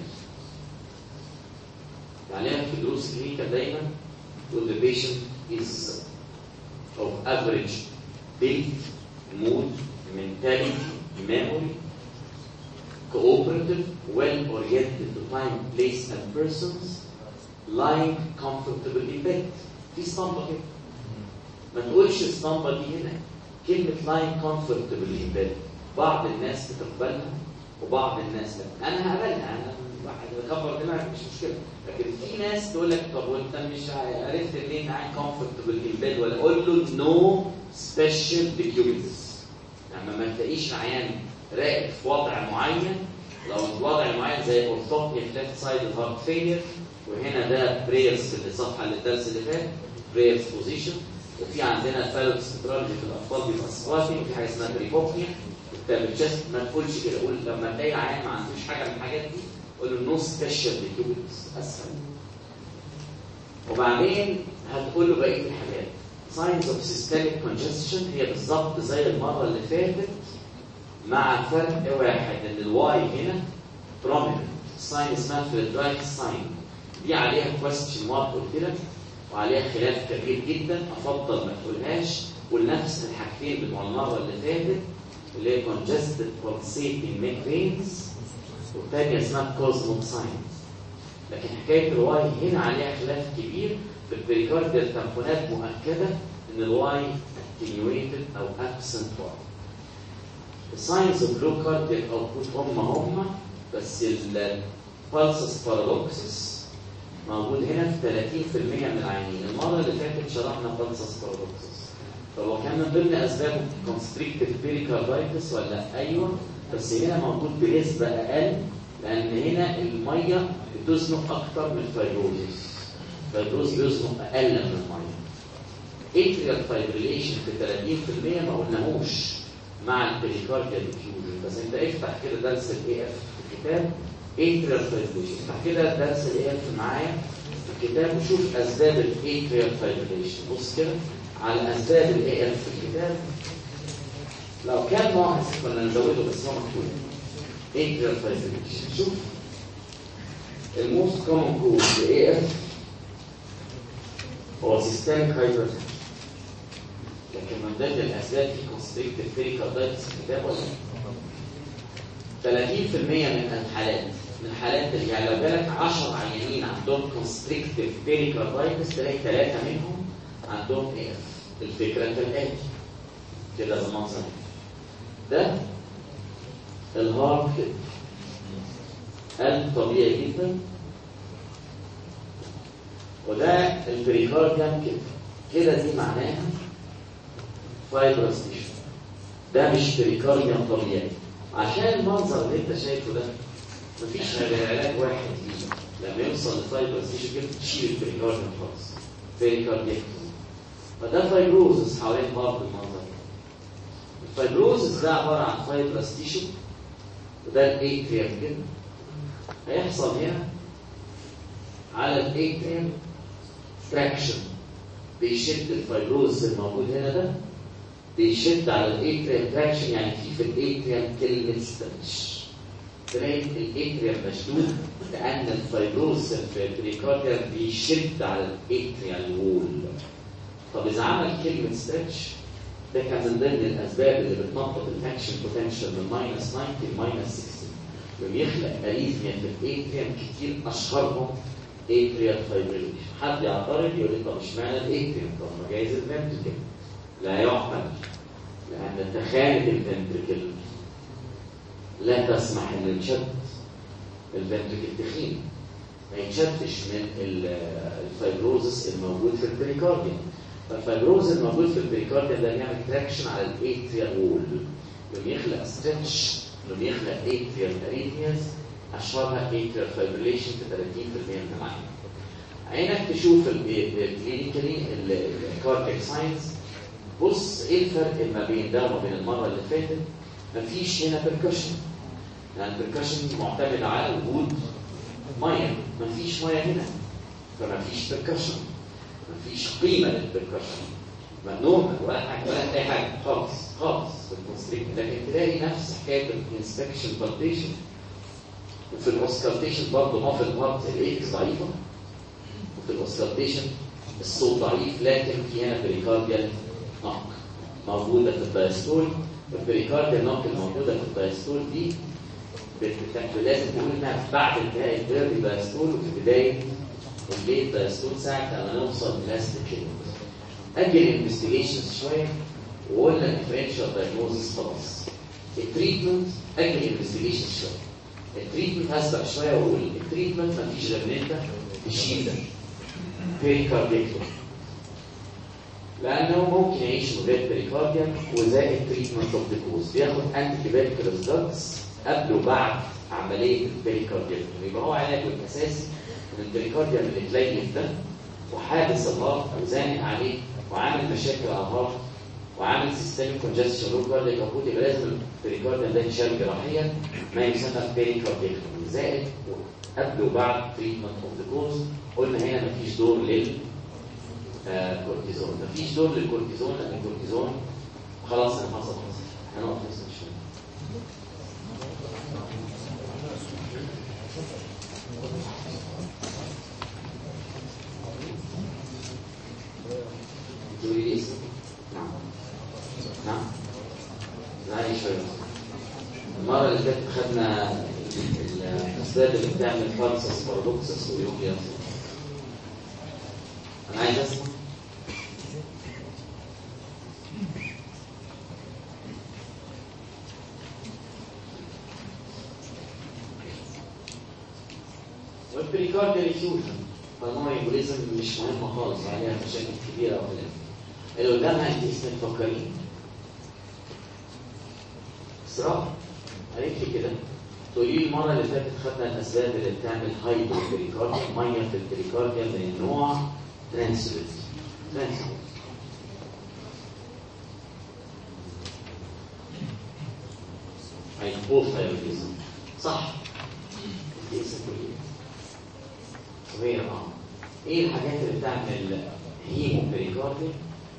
Speaker 1: تعليمك في دروس الكلينيكال دايما تقول the patient is of average build, mood, mentality, memory, cooperative, well-oriented to time, place, and persons, lying comfortable in bed. في اسطمبة كده. ما تقولش الاسطمبة دي هنا. كلمة lying comfortable in bed. بعض الناس بتقبلها وبعض الناس لا. أنا هقبلها أنا واحد بكبر دماغي مش مشكلة. لكن في ناس تقول لك طب وأنت مش عرفت منين lying comfortable in bed ولا قول له no special decubitus. لما ما تلاقيش عيان راقد في وضع معين لو الوضع المعين زي اورثوبيا في ليفت سايد الهارت فيلير وهنا ده بريرز في الصفحه اللي الدرس اللي فات بريرز بوزيشن وفي عندنا فالوكسترالجي في الاطفال بيبقى سكواتي وفي حاجه اسمها بريبوبيا كتاب الشست ما تقولش كده قول لما تلاقي عيان ما عندوش حاجه من الحاجات دي قول له نو سبيشال ديكيوبيتس اسهل وبعدين هتقول له بقيه الحاجات signs of systemic congestion هي بالظبط زي المره اللي فاتت مع فرق واحد ان الواي هنا prominent ساين اسمها فليدرايت ساين دي عليها question mark قلت لك وعليها خلاف كبير جدا افضل ما تقولهاش ونفس الحاجتين بتوع المره اللي فاتت اللي هي congested pulsating neck veins والثانيه اسمها cosmic ساين لكن حكايه الواي هنا عليها خلاف كبير في البريكارديال تامبونات مؤكده ان الواي attenuated او absent واي الساينز اوف لو كاردياك اوتبوت هم هم بس البالسس بارادوكسس موجود هنا في 30% من العيانين المره اللي فاتت شرحنا بالسس بارادوكسس فهو كان من ضمن اسباب كونستريكتيف بيريكاردايتس ولا ايوه بس هنا موجود بنسبه اقل لان هنا الميه بتزنق اكتر من الفيبروزس الفيبروز بيزنق اقل من الميه اتريال فايبريليشن في 30% ما قلناهوش مع البريكارديال ديفيوجن بس انت افتح كده درس الاي اف في الكتاب اتريال فايبريليشن افتح كده درس الاي اف معايا في الكتاب وشوف اسباب الاتريال فايبريليشن بص كده على اسباب الاي اف في الكتاب لو كان ناقص كنا نزوده بس هو مكتوب اتريال فايبريليشن شوف الموست كومن كوز لاي اف هو سيستميك هايبرتنشن لكن من ضمن الاسباب في كونستريكتيف بيريكاردايتس في الكتاب ولا 30% من الحالات من حالات يعني لو جالك 10 عيانين عندهم كونستريكتيف بيريكاردايتس تلاقي ثلاثه منهم عندهم اي اف الفكره كالاتي كده بالمنظر ده الهارت كده قلب طبيعي جدا وده البريكارديوم كده كده دي معناها فايبرس تيشو ده مش بريكارديوم طبيعي عشان المنظر اللي انت شايفه ده مفيش غير علاج واحد ليه لما يوصل لفايبرس تيشو كده تشيل البريكارديوم خالص بريكارديوم فده فايبروزس حوالين الهارت المنظر الفايبروزس ده عباره عن فايبرس تيشو وده الايتريم كده هيحصل هنا على الايتريم تراكشن بيشد الفايبروز الموجود هنا ده بيشد على الايتريم تراكشن يعني في في الايتريم كلمه ستريتش تلاقي الايتريم مشدود لان الفايبروز في البريكارديوم بيشد على الايتريم وول طب اذا عمل كلمه ستريتش ده كان من ضمن الاسباب اللي بتنطط الاكشن بوتنشال من ماينس 90 لماينس 60 وبيخلق اريثميا في الايتريم كتير اشهرهم اتريال فايبريليشن حد يعترض يقول لي طب اشمعنى الاتريم طب ما جايز الفنتركل لا يحمل لان تخانه الفنتركل لا تسمح ان ينشد الفنتركل تخين ما ينشدش من الفايبروزس الموجود في البريكارديوم فالفايبروز الموجود في البريكارديوم ده بيعمل تراكشن على الاتريال وول يوم يخلق ستريتش يوم يخلق اتريال اريثمياز اشهرها اتريال فايبريليشن في 30% من العين عينك تشوف الكلينيكالي الكاردياك ساينس بص ايه الفرق ما بين ده وما بين المره اللي فاتت مفيش هنا بركشن يعني البركشن معتمد على وجود ميه مفيش ميه هنا فمفيش بركشن مفيش قيمه للبركشن ممنوع ولا حاجه ولا اي حاجه خالص خالص في الكونستريكت لكن تلاقي نفس حكايه الانسبكشن بالتيشن وفي الاوسكالتيشن برضه مافل بارت الاكس ضعيفه وفي الاوسكالتيشن الصوت ضعيف لكن في هنا بريكارديال نق موجوده في الدايستول البريكارديال نق الموجوده في الدايستول دي بت- لازم تقول انها بعد انتهاء البيري دايستول وفي بدايه الليت دايستول ساعه ما نوصل لاستيك اجل الانفستيجيشنز شويه وقلنا الديفرنشال دايجنوزس خلاص التريتمنت اجل الانفستيجيشنز شويه التريتمنت هسبق شويه واقول التريتمنت مفيش غير ان انت تشيل ده بيريكارديكتوم لانه ممكن يعيش من غير بيريكارديوم وزائد تريتمنت اوف ذا كوز بياخد انتي بيريكال دراجز قبل وبعد عمليه البيريكارديوم يبقى هو علاجه الاساسي من البيريكارديوم اللي اتليف ده وحادث الهارت او زانق عليه وعامل مشاكل على الهارت وعامل سيستميك كونجستشن روت كارديك كابوت يبقى لازم البريكارديوم ده يتشال جراحيا ما يسمى بيريكارديكتوم زائد قبل وبعد تريتمنت اوف ذا كوز قلنا هنا مفيش دور لل آه، كورتيزون مفيش دور للكورتيزون لان الكورتيزون خلاص انا حصل حصل هنقف نسمع شويه تقولي لي اسمك؟ نعم نعم معلش شويه المره اللي فاتت خدنا ال- الاسباب اللي بتعمل فالسس بارادوكسس ويوبيا انا عايز اسمع والبريكارديال ريفيوجن بالمونري امبوليزم مش مهمه خالص عليها مشاكل كبيره او كده اللي قدامها انت اسمك فكرين اسراء قالت لي كده تقولي لي المره اللي فاتت خدنا الاسباب اللي بتعمل هايدرو بريكارديوم ميه في البريكارديوم من النوع ترانسلت ترانسلت هايبوثايروديزم صح انت اسمك ايه؟ صغير اه ايه الحاجات اللي بتعمل هيمو بريكارديوم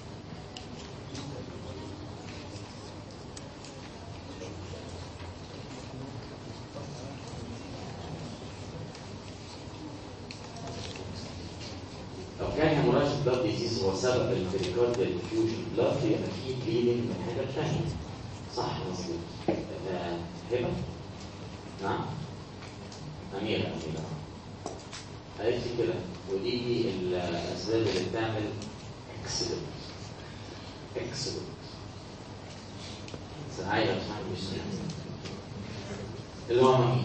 Speaker 1: لو كان هيموراجيك بلاد ديزيز هو سبب البريكارديال فيوجن بلاد يبقى في بليدنج من حاجه ثانيه صح مظبوط آه، هبه نعم اميره اميره قالت لي كده ودي دي الاسباب اللي بتعمل اكسيدنت اكسيدنت سعاية مش عارف مش اللي هو مين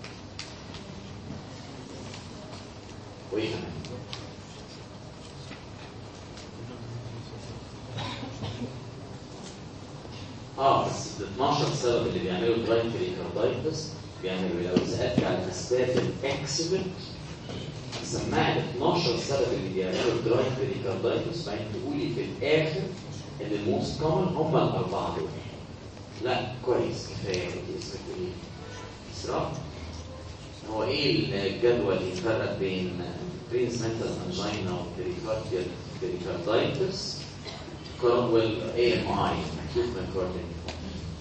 Speaker 1: وايه كمان اه بس ال 12 سبب اللي بيعملوا درايف بريكاردايتس بيعملوا لو سالت عن اسباب الاكسيدنت سماع ال 12 سبب اللي بيعملوا درايف بريكاردايتس بعدين تقولي في الاخر ان الموست كومن هم الاربعه دول لا كويس كفايه انت اسمك ايه؟ اسراء هو ايه الجدول اللي يفرق بين برينس ميتال انجينا وبريكارديال بريكاردايتس كورنويل اي ام اي acute myocardial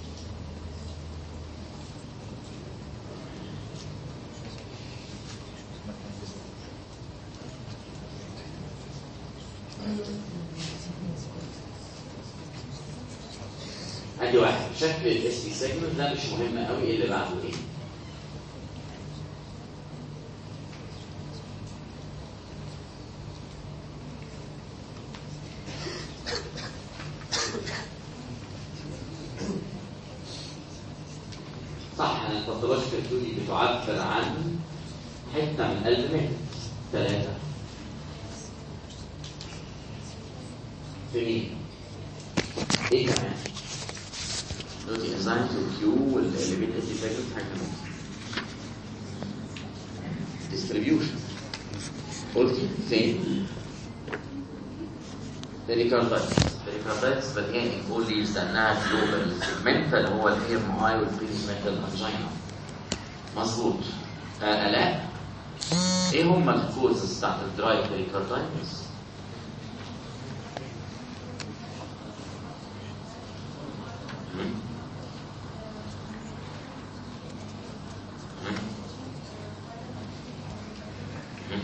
Speaker 1: ادي واحد شكل الاس بي سيجمنت ده مش مهم قوي ايه اللي بعده ايه صح انا الباثولوجيكال ثيوري بتعبر عن حته من قلب مات ثلاثه في مين؟ ايه كمان؟ دلوقتي انزيمز والكيو والاليمنت دي سيجمنت حاجه كمان ديستريبيوشن قلتي فين؟ بريكاردايتس
Speaker 3: بريكاردايتس بديهيا نقول لي لانها جلوبال سيجمنتال هو الام اي والبريزمنتال انجينا مظبوط آه الاء ايه هم الكوزز بتاعت الدراي بريكاردايتس؟ مم. مم. مم.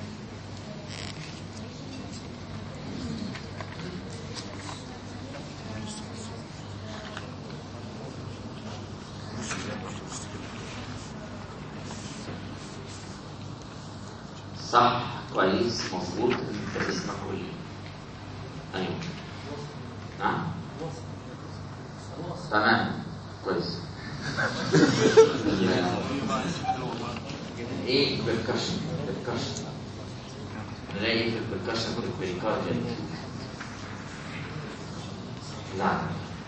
Speaker 3: صح كويس مظبوط انت اسمك قول لي ايوه نعم تمام كويس ايه البركشن البركشن نلاقي في البركشن في البريكارديال نعم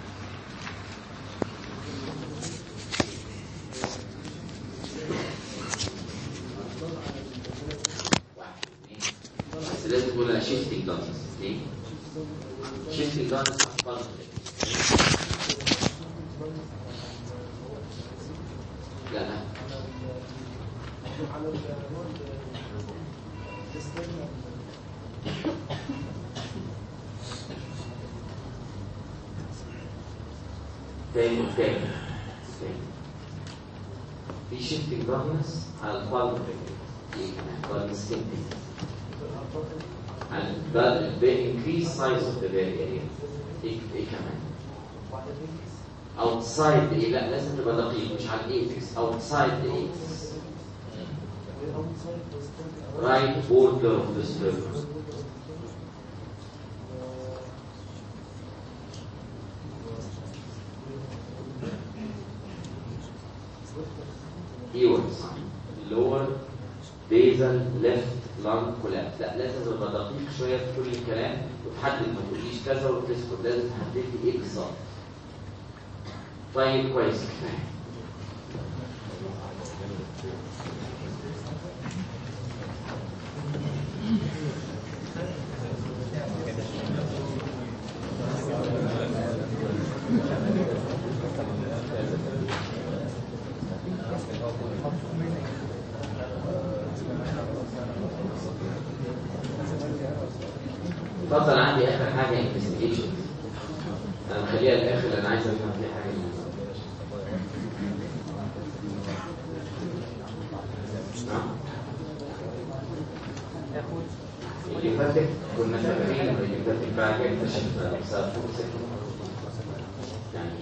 Speaker 3: بس لازم تقول شيفتنج دانس ليه؟ شيفتنج دانس أفضل. لا لا تاني تاني تاني في شيفتنج داركنس على البالم ايه كمان بالم سكين على the, the increased size of the berry area ايه ايه كمان outside the لا لازم تبقى دقيق مش على الايفكس outside the apex right border of the circle earward sign lower basal left lung collapse لا لازم تبقى دقيق شويه في كل الكلام وتحدد ما تقوليش كذا وتسكت لازم تحدد لي ايه بالظبط طيب كويس كفايه اتفضل عندي اخر حاجه انفستيجيشن انا مخليها الاخر لان عايز افهم فيها حاجه نعم اللي فاتت كنا فاكرين اللي فاتت بعد كده اكتشفنا بسبب فرصه يعني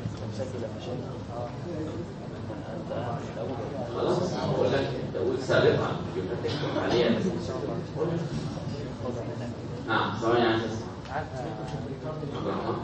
Speaker 3: خلاص بقول لك انت قول سابقا اللي فاتت حاليا نعم ثواني عايز اسمع عبد الرحمن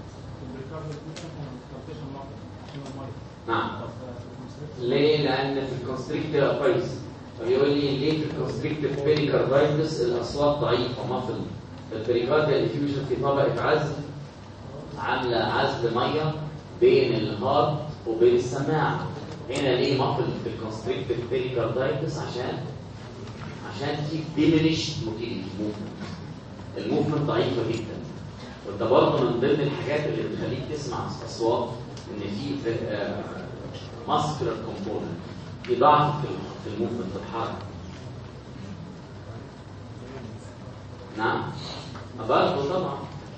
Speaker 3: نعم ليه؟ لأن في الكونستريكتيف كويس فبيقول لي ليه في الكونستريكتيف بيريكاردايتس الأصوات ضعيفة ما في البريكارديال افيوجن في طبقة عزل عاملة عزل مية بين الهارت وبين السماعة هنا ليه مقل في الكونستريكتيف بيريكاردايتس عشان عشان في ديمينيش موتيليتي موفمنت الموفمنت ضعيفة جدا وانت برضه من ضمن الحاجات اللي بتخليك تسمع اصوات ان في ماسكولار كومبوننت في ضعف في في الموفمنت في الحركه نعم برضه طبعا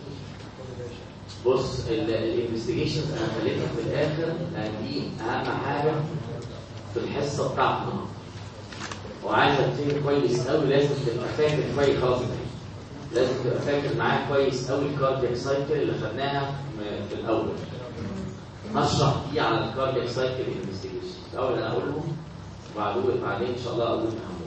Speaker 3: بص الانفستيجيشنز انا خليتها في الاخر لان دي اهم حاجه في الحصه بتاعتنا وعايزك تفهم كويس قوي لازم تبقى فاكر كويس خلاص لازم تبقى فاكر معايا كويس قوي الكاردياك سايكل اللي خدناها في الاول هشرح دي على الكاردياك سايكل انفستيجيشن الاول انا اقولهم وبعدين بعدين ان شاء الله اقول اهمهم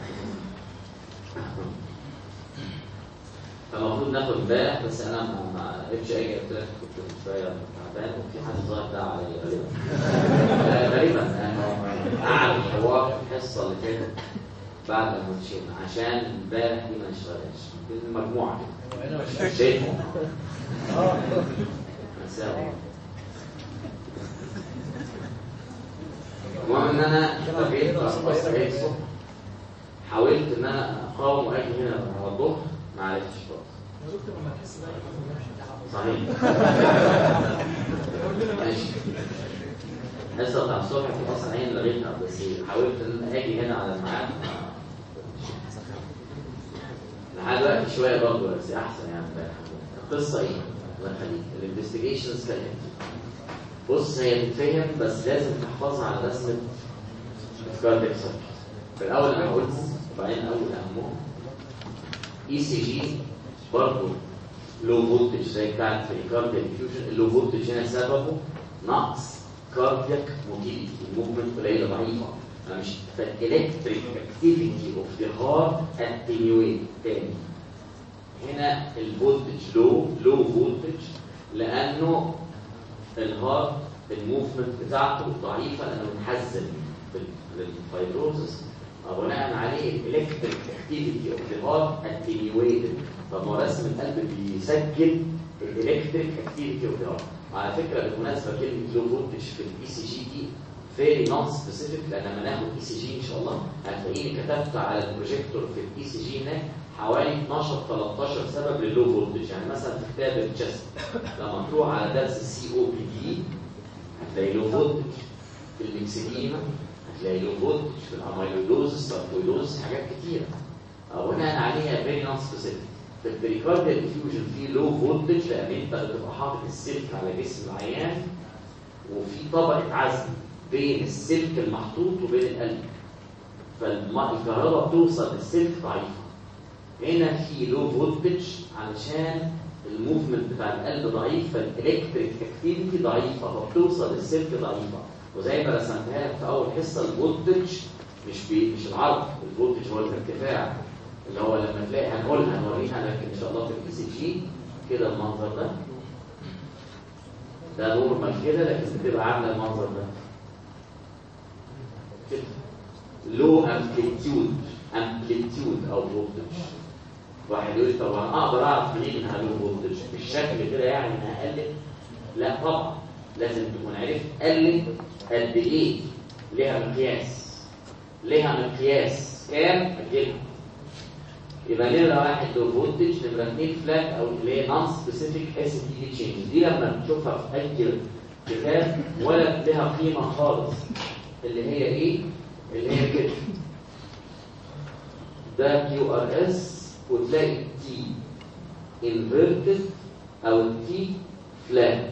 Speaker 3: فالمفروض ناخد امبارح بس انا ما ما قدرتش اجي قلت لك كنت شويه تعبان وفي حد ظاهر ده عليا غالبا غالبا يعني قعد الحوار في الحصه اللي فاتت بعد ما مشينا عشان امبارح دي ما نشتغلش المجموعه كده شايفهم مساوي المهم ان انا بقيت بس بقيت الصبح حاولت ان انا اقاوم واجي هنا على الظهر ما عرفتش خالص صحيح ماشي الحصه بتاع الصبح في اصلا عين لغيتها بس حاولت ان أنا اجي هنا على الميعاد لحد دلوقتي شويه برضه بس احسن يعني امبارح القصه ايه؟ الله يخليك الانفستيجيشنز كانت بص هي تتفهم بس لازم تحفظها على رسمه كارديك سيركت في الاول انا قلت وبعدين اول اهمهم اي سي جي برضه لو فولتج زي بتاعت في الكاردياك ديفيوجن اللو فولتج هنا سببه نقص كاردياك موتيليتي الموفمنت قليله ضعيفه انا مش فالالكتريك اكتيفيتي اوف ذا هارت اتنيويت تاني هنا الفولتج لو لو فولتج لانه الهارت الموفمنت بتاعته ضعيفه لانه متحزن للفايبروزس بناء عليه الالكتريك اكتيفيتي اوف ذا هارت اتنيويتد طب ما هو رسم القلب بيسجل الالكتريك اكتيفيتي اوف ذا هارت على فكره بالمناسبه كلمه لو فولتج في الاي سي جي دي فيري نون سبيسيفيك لان لما ناخد اي سي جي ان شاء الله هتلاقيني كتبت على البروجيكتور في الاي سي جي هناك حوالي 12 13 سبب للو فولتج يعني مثلا في كتاب التشست لما تروح على درس السي او بي دي هتلاقي لو فولتج في الاكسديما هتلاقي له فولتج في الاميلودوز الساركويدوز حاجات كتيره بناء عليها فيري نون سبيسيفيك في البريكارديال ديفيوجن في لو فولتج لان انت بتبقى حاطط السلك على جسم العيان وفي طبقه عزل بين السلك المحطوط وبين القلب فالكهرباء بتوصل للسلك ضعيفه هنا في لو فولتج علشان الموفمنت بتاع القلب ضعيف فالالكتريك اكتيفيتي ضعيفه فبتوصل للسلك ضعيفه وزي ما رسمتها لك في اول حصه الفولتج مش بي مش العرض الفولتج هو الارتفاع اللي هو لما تلاقي هنقولها هنوريها لك ان شاء الله في الاي سي جي كده المنظر ده ده نورمال كده لكن بتبقى عامله المنظر ده كده لو امبليتيود امبليتيود او فولتج واحد يقول لي طب انا اقدر اعرف منين انها لو فولتج بالشكل كده يعني انها قلت لا طبعا لازم تكون عرفت قلت قد ايه ليها مقياس ليها مقياس كام اجيبها يبقى نمرة واحد لو فولتج نمرة اثنين فلات او اللي هي نون سبيسيفيك اس تي دي تشينج دي لما تشوفها في اي كتاب ولا لها قيمة خالص اللي هي ايه؟ اللي هي كده ده كيو ار اس وتلاقي تي انفيرتد او تي فلات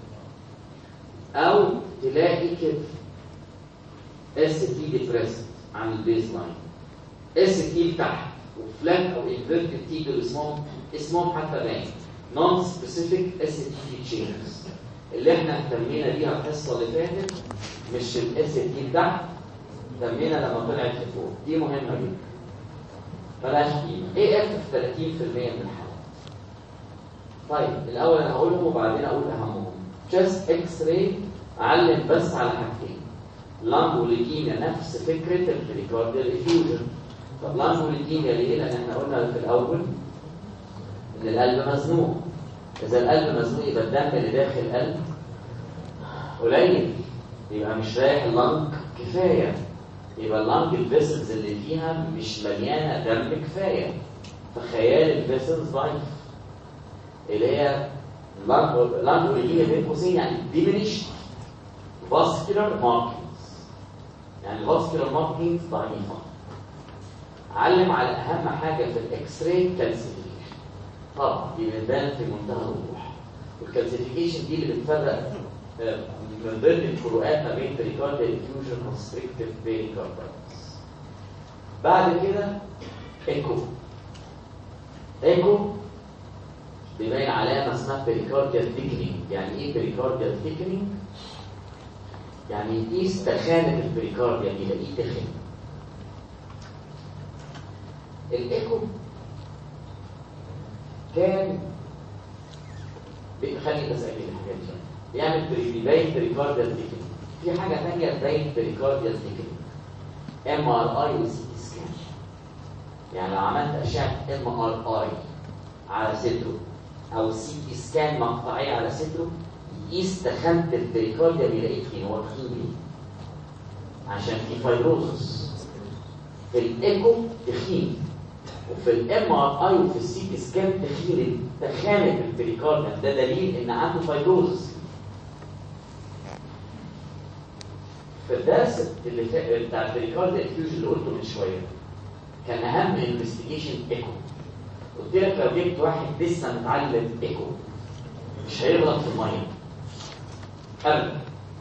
Speaker 3: او تلاقي كده اس تي ديبريسد عن البيز لاين اس تي تحت وفلات او انفيرتد تي دول اسمهم اسمهم حتى باين نون سبيسيفيك اس تي تشينجز اللي احنا اهتمينا بيها الحصه اللي فاتت مش الاس تي تحت اهتمينا لما طلعت لفوق دي مهمه جدا بلاش قيمه ايه اف في 30% من الحالات طيب الاول انا هقولهم وبعدين اقول اهمهم جاست اكس راي اعلم بس على حاجتين لانجوليكيميا نفس فكره البريكارديال افيوجن طب لانجوليكيميا ليه؟ لان احنا قلنا في الاول ان القلب مزنوق اذا القلب مزنوق يبقى الدم اللي داخل القلب قليل يبقى مش رايح اللنج كفايه يبقى اللنج الفيسلز اللي فيها مش مليانه دم كفايه فخيال الفيسلز ضعيف اللي هي لانجوليكيميا بين قوسين يعني diminished vascular markings يعني vascular markings ضعيفة علم على أهم حاجة في الإكس راي كالسيفيكيشن طبعا دي بتبان في منتهى الوضوح والكالسيفيكيشن دي اللي بتفرق من ضمن الفروقات ما بين بريكارديال انفيوجن وستريكتيف بيريكاردايتس بعد كده ايكو ايكو بيبين علامه اسمها بريكارديال ثيكنينج يعني ايه بريكارديال ثيكنينج يعني يقيس تخانه البريكارديا يلاقيه تخن الايكو كان خلي بس اجيب الحاجات دي بيعمل بيبين بريكارديال ثيكنينج في حاجه ثانيه تبين بريكارديال ثيكنينج ام ار اي وسي تي سكان يعني لو عملت اشعه ام ار اي على صدره او سي تي سكان مقطعيه على صدره يقيس تخانه البريكارديا بيلاقيه تخين هو تخين ليه؟ عشان في فايبروزس في الايكو تخين وفي الام ار اي وفي السي تي سكان تخيل تخانه البريكارديوم ده دليل ان عنده فايبروزس في الدرس اللي فا- بتاع البريكارديوم انفيوجن اللي قلته من شويه كان اهم انفستيجيشن ايكو قلت لك لو جبت واحد لسه متعلم ايكو مش هيغلط في الميه ابدا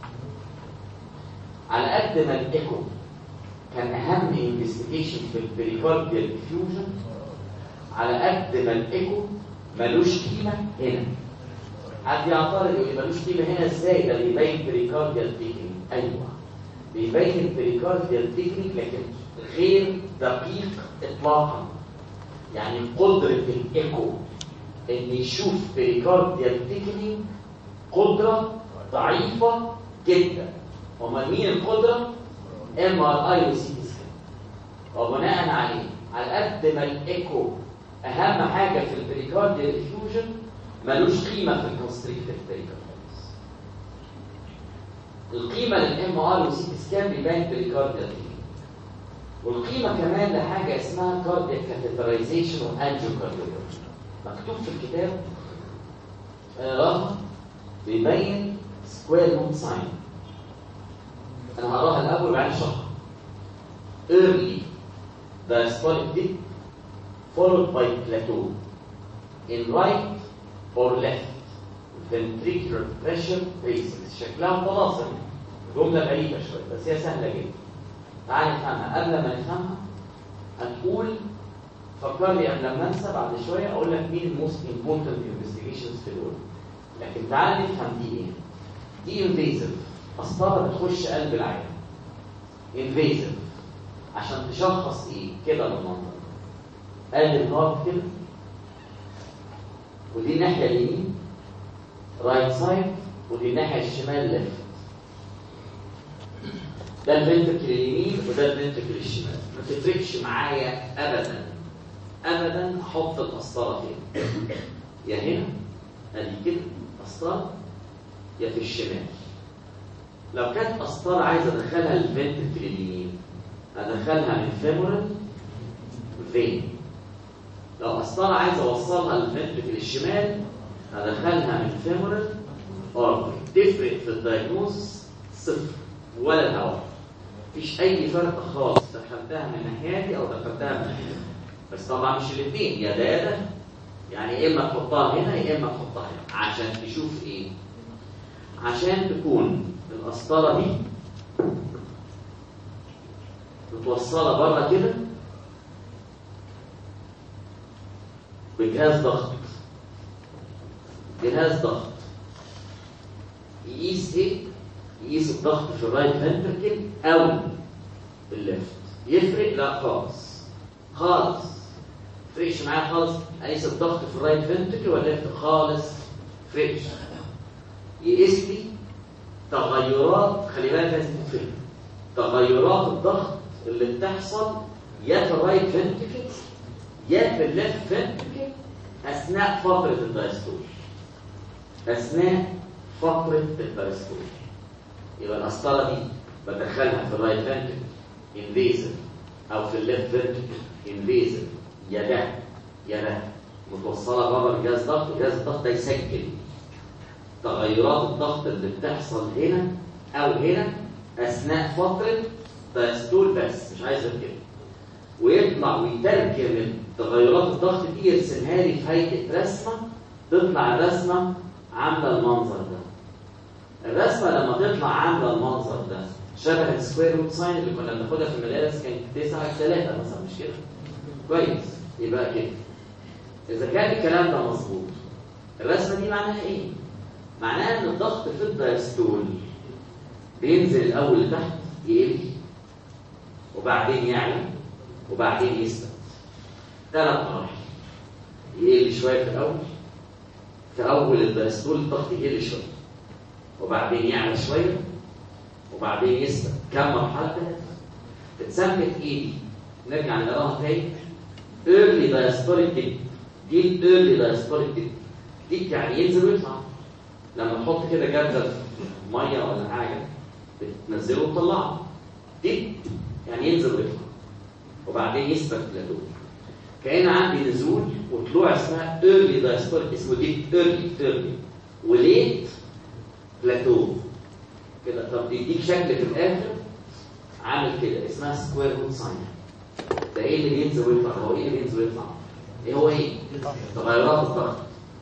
Speaker 3: على قد ما الايكو كان اهم انفستيجيشن في البريكارديال فيوجن على قد ما الايكو ملوش قيمه هنا حد يعترض يقول لي ملوش قيمه هنا ازاي ده بيبين بريكارديال تكنيك ايوه بيبين بريكارديال تكنيك لكن غير دقيق اطلاقا يعني قدره الايكو ان يشوف بريكارديال تكنيك قدره ضعيفه جدا امال مين القدره ام ار اي وسي تي سكان وبناء عليه على قد ما الايكو اهم حاجه في البريكارديال فيوجن ملوش قيمه في الكونستريكتيف بريكارديالز القيمه للام ار والسي تي سكان بيبان بريكارديال والقيمه كمان لحاجه اسمها كاردياك كاتيترايزيشن وانجيوكارديوجرافي مكتوب في الكتاب اقراها بيبين سكوير روت ساين انا هقراها الاول وبعدين اشرحها early diastolic dip followed by plateau in right or left ventricular pressure raises شكلها متناصر جملة غريبة شوية بس هي سهلة جدا تعال نفهمها قبل ما نفهمها هنقول فكرني قبل ما انسى بعد شوية اقول لك مين الموست امبورتنت انفستيجيشنز في دول لكن تعال نفهم دي ايه دي انفيزيف قسطره بتخش قلب العين انفيزيف عشان تشخص ايه كده بالمنظر قلب الهارت كده ودي الناحيه اليمين رايت سايد ودي الناحيه الشمال ليفت ده الفنتركل اليمين وده الفنتركل الشمال ما تفرقش معايا ابدا ابدا احط القسطره فين يا هنا ادي كده قسطره يا في الشمال لو كانت قسطره عايز ادخلها الفنتركل اليمين ادخلها من فيمورال فين لو قسطره عايز اوصلها للفنتركل الشمال هدخلها من فيمورال ارتري تفرق في الدايجنوز صفر ولا الهواء مفيش اي فرق خالص دخلتها من الناحيه دي او دخلتها من الناحيه دي بس طبعا مش الاثنين يا ده يا ده يعني يا اما تحطها هنا يا اما تحطها هنا عشان تشوف ايه عشان تكون القسطره دي متوصله بره كده بجهاز ضغط جهاز ضغط يقيس ايه يقيس الضغط في الرايت فنتركل او في الليفت يفرق لا خالص خالص فرقش معايا خالص اقيس الضغط في الرايت فنتركل ولا الليفت خالص فرقش يقيس لي تغيرات خلي بالك لازم تفهم تغيرات الضغط اللي بتحصل يا في الرايت فنتركل يا في الليفت فنتركل اثناء فتره الدايستول اثناء فتره الدايستول يبقى القسطره دي بدخلها في الرايت فنتركل انفيزر او في الليفت فنتركل انفيزر يا ده يا ده متوصله بره بجهاز ضغط وجهاز الضغط ده يسجل تغيرات الضغط اللي بتحصل هنا او هنا اثناء فتره دايستول بس مش عايز غير كده ويطلع ويترجم تغيرات الضغط دي يرسمها لي في هيئه رسمه تطلع الرسمه عامله المنظر ده الرسمه لما تطلع عامله المنظر ده شبه السكوير روت ساين اللي كنا بناخدها في المدارس كانت 9 3 مثلا مش كده كويس يبقى كده اذا كان الكلام ده مظبوط الرسمه دي معناها ايه معناها ان الضغط في الدايستول بينزل الاول لتحت يقل وبعدين يعلى وبعدين يثبت ثلاث مراحل يقل شويه في الاول في اول الدايستول الضغط يقل شويه وبعدين يعلى شويه وبعدين يثبت كم مرحله اتسمت ايه دي نرجع نقراها تاني early diastolic dip دي early diastolic dip دي يعني ينزل ويطلع لما تحط كده جردل في ميه ولا حاجه بتنزله وتطلعه دي يعني ينزل ويطلع وبعدين يثبت بلاتو
Speaker 1: كان عندي نزول وطلوع اسمها early diastolic اسمه دي early early وليت بلاتو كده طب يديك شكل في الاخر عامل كده اسمها سكوير روت ساين ده ايه اللي بينزل ويطلع هو ايه اللي بينزل ويطلع ايه هو ايه تغيرات الضغط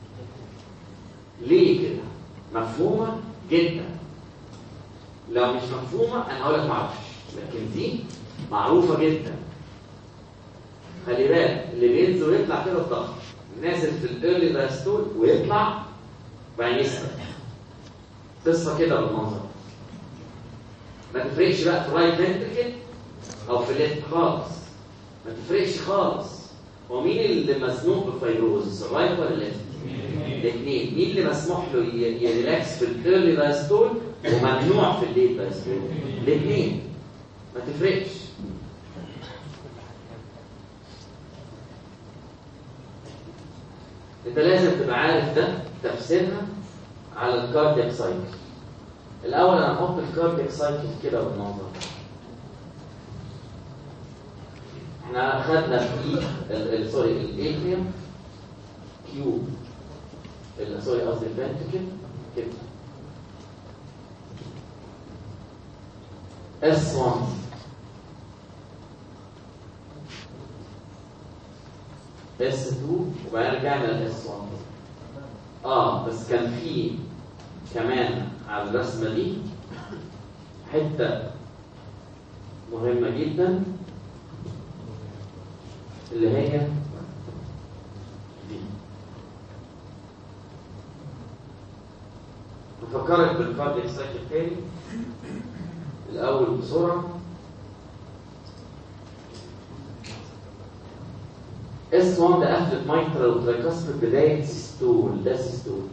Speaker 1: ليه كده مفهومه جدا لو مش مفهومه انا هقول لك ما اعرفش لكن دي معروفه جدا خلي بالك اللي بينزل ويطلع كده الضغط نازل في الايرلي دايستول ويطلع وبعدين يسرق قصه كده بالمنظر ما تفرقش بقى في الرايت فنتركل او في الليفت خالص ما تفرقش خالص هو مين اللي مسموح بالفيبروز الرايت ولا الليفت الاثنين مين اللي مسموح له ي- يريلاكس في الايرلي دايستول وممنوع في الليت دايستول الاثنين ما تفرقش انت لازم تبقى عارف ده تفسيرها على الكاردياك سايكل الاول انا هحط الكاردياك سايكل كده بالمنظر احنا خدنا في ال- ال- سوري الاتريوم كيوب ال- سوري قصدي الفنتكل كده اس 1 اس 2 وبعدين رجعنا للاس 1 اه بس كان في كمان على الرسمه دي حته مهمه جدا اللي هي دي نفكرك بالكاردياك سايكل تاني الاول بسرعه اس 1 ده قفلة مايترال وترايكاسبيد بداية سيستول ده سيستول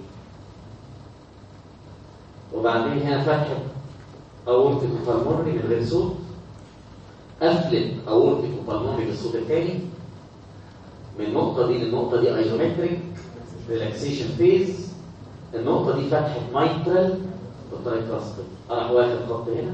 Speaker 1: وبعدين هنا فتحة اورتيك وبالمونري من غير صوت قفلة اورتيك وبالمونري بالصوت الثاني من النقطة دي للنقطة دي ايزومتريك ريلاكسيشن فيز النقطة دي فتحة مايترال وترايكاسبيد انا واخد خط هنا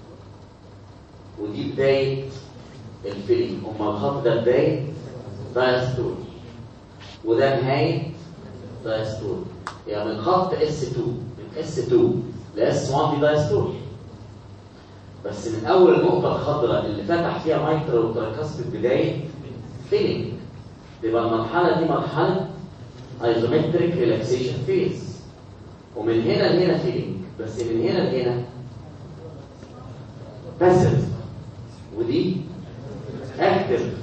Speaker 1: ودي بداية الفيلينج أما الخط ده بداية دايستول وده نهاية دايستول يعني من خط اس 2 من اس 2 ل اس 1 دي دايستول بس من أول النقطة الخضراء اللي فتح فيها مايترال وترايكاسبيد بداية فيلينج يبقى المرحلة دي مرحلة ايزومتريك ريلاكسيشن فيز ومن هنا لهنا فيلينج بس من هنا لهنا باسيف ودي اكتف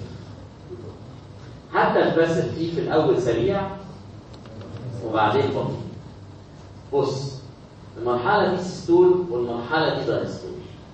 Speaker 1: حتى الباسيف فيه في الاول سريع وبعدين بطيء بص المرحله دي ستول والمرحله دي دايستول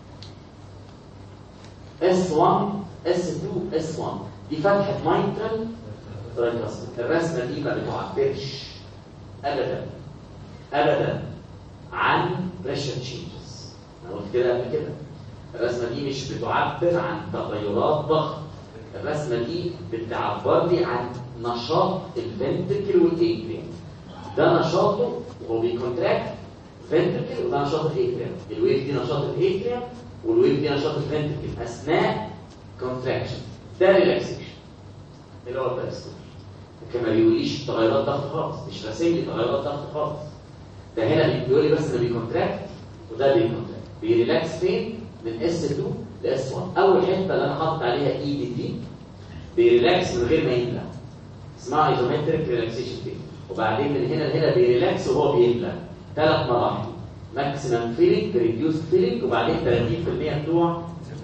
Speaker 1: اس 1 اس 2 اس 1 دي فتحه مايترال ترايكاسبيد الرسمه دي ما بتعبرش ابدا ابدا عن بريشر تشينجز انا قلت كده قبل كده الرسمه دي مش بتعبر عن تغيرات ضغط الرسمه دي بتعبر لي عن نشاط الفنتركل والاتريوم ده نشاطه وهو بيكونتراكت فنتركل وده نشاط الاتريوم الويف دي نشاط الاتريوم والويف دي نشاط الفنتركل اثناء كونتراكشن ده ريلاكسيشن اللي هو الدايستول لكن ما بيقوليش تغيرات ضغط خالص مش راسم لي تغيرات ضغط خالص ده هنا بيقول لي بس ده بيكونتراكت وده بيكونتراكت بيريلاكس فين من اس 2 لاس 1 اول حته اللي انا حاطط عليها اي دي دي بيريلاكس من غير ما يملى اسمها ايزومتريك ريلاكسيشن فين وبعدين من هنا لهنا بيريلاكس وهو بيملى ثلاث مراحل ماكسيمم فيلينج ريديوس فيلينج وبعدين 30% بتوع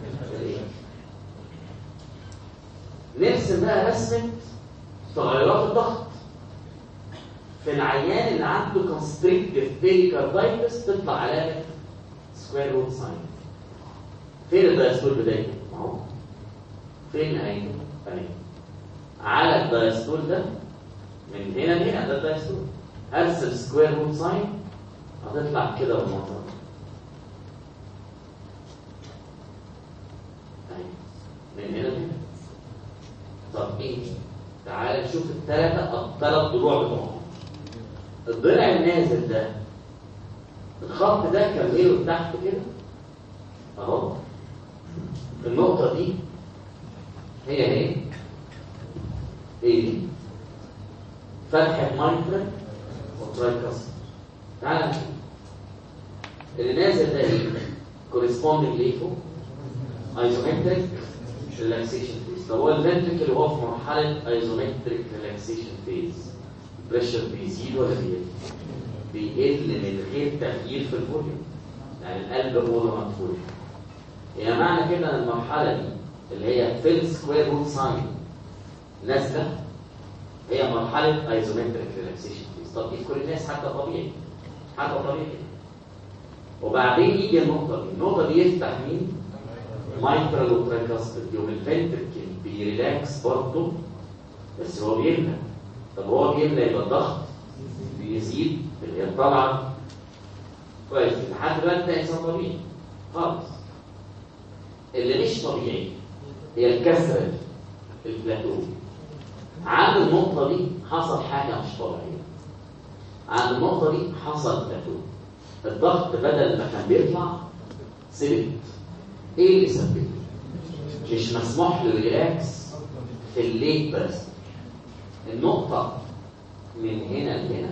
Speaker 1: نرسم بقى رسمه تغيرات الضغط في العيان اللي عنده كونستريكتيف بيريكاردايتس تطلع علامه سكوير روت ساين فين الدايستول بدايته؟ اهو فين نهايته؟ اهي على الدايستول ده من هنا لهنا ده الدايستول ارسم سكوير روت ساين هتطلع كده بالمنظر اهي من هنا لهنا طب ايه؟ تعال نشوف الثلاثه الثلاث ضلوع بتوعهم الضلع النازل ده الخط ده كمله لتحت كده اهو النقطة دي هي هي
Speaker 3: ايه دي؟ فتحة مايترال وترايكاست تعال نشوف اللي نازل ده ايه؟ corresponding ليفو ايزومتريك ريلاكسيشن فيز طب هو الفنتريكل اللي هو في مرحلة ايزومتريك ريلاكسيشن فيز البريشر بيزيد ولا بيقل؟ بيقل من غير تغيير في الفوليوم يعني القلب هو مقفول يعني معنى كده ان المرحلة دي اللي هي فيل سكوير روت ساين نازلة هي مرحلة ايزومتريك ريلاكسيشن فيز طب دي في كل الناس حتى طبيعي حتى طبيعي وبعدين يجي النقطة دي النقطة دي يفتح مين؟ مايترال وترايكاستل يوم الفنتركل بيريلاكس برضه بس هو بيملى طب هو بيملى يبقى الضغط بيزيد اللي هي طالعة كويس لحد دلوقتي ده انسان طبيعي خالص اللي مش طبيعي هي الكسرة البلاتو عند النقطة دي حصل حاجة مش طبيعية عند النقطة دي حصل بلاتو الضغط بدل ما كان بيطلع ثبت ايه اللي ثبته؟ مش مسموح له ريلاكس في الليت بس النقطة من هنا لهنا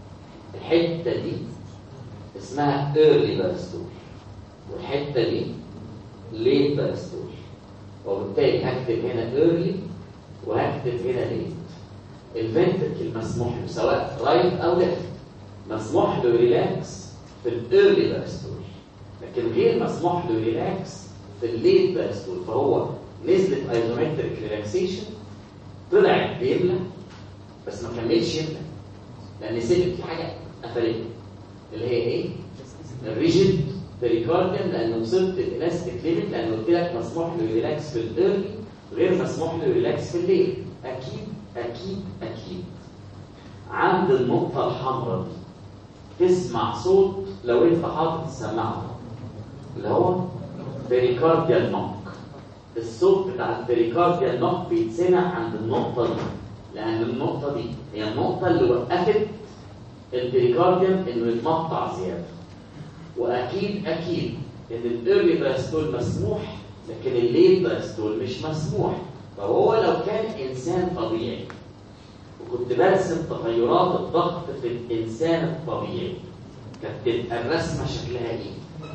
Speaker 3: الحتة دي اسمها early بارستول والحتة دي late بارستول وبالتالي هكتب هنا early وهكتب هنا late الفنتركل مسموح له سواء رايت او ليفت مسموح له ريلاكس في الايرلي بارستول لكن غير مسموح له ريلاكس في الليت بارستول فهو نزلت ايزومتريك ريلاكسيشن طلعت بيملى بس ما كملش يملى لان سيبت في حاجه قفلته اللي هي ايه؟ الريجيد بريكارديوم لانه وصلت الالاستيك ليميت لان قلت لك مسموح له ريلاكس في الايرلي غير مسموح له ريلاكس في الليل اكيد اكيد اكيد عند النقطه الحمراء دي تسمع صوت لو انت حاطط السماعه اللي هو بريكارديال نوك الصوت بتاع البريكارديال نوك بيتسمع عند النقطه دي لان النقطه دي هي النقطه اللي وقفت البريكارديوم انه يتمقطع زياده واكيد اكيد ان الايرلي باستول مسموح لكن الليل باستول مش مسموح فهو لو كان انسان طبيعي وكنت برسم تغيرات الضغط في الانسان الطبيعي كانت تبقى الرسمه شكلها ايه؟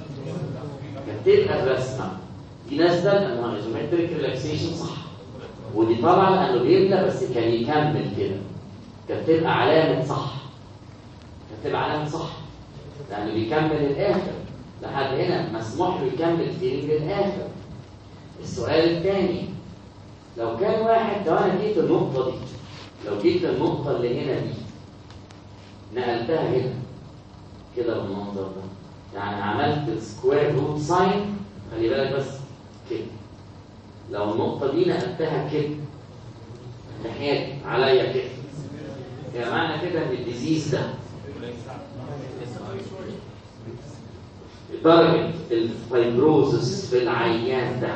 Speaker 3: كانت تبقى الرسمه دي نازله لانها ايزومتريك ريلاكسيشن صح ودي طبعا لانه بيبدا بس كان يكمل كده كانت تبقى علامه صح كانت تبقى علامه صح لانه بيكمل الاخر لحد هنا مسموح له يكمل فيلينج للاخر السؤال الثاني لو كان واحد لو انا جيت النقطه دي لو جيت النقطه اللي هنا دي نقلتها هنا كده بالمنظر ده يعني عملت سكوير روت ساين خلي بالك بس كده لو النقطة دي نقلتها كده ناحية عليا كده يعني معنى كده ان الديزيز ده درجة الفايبروزس في العيان ده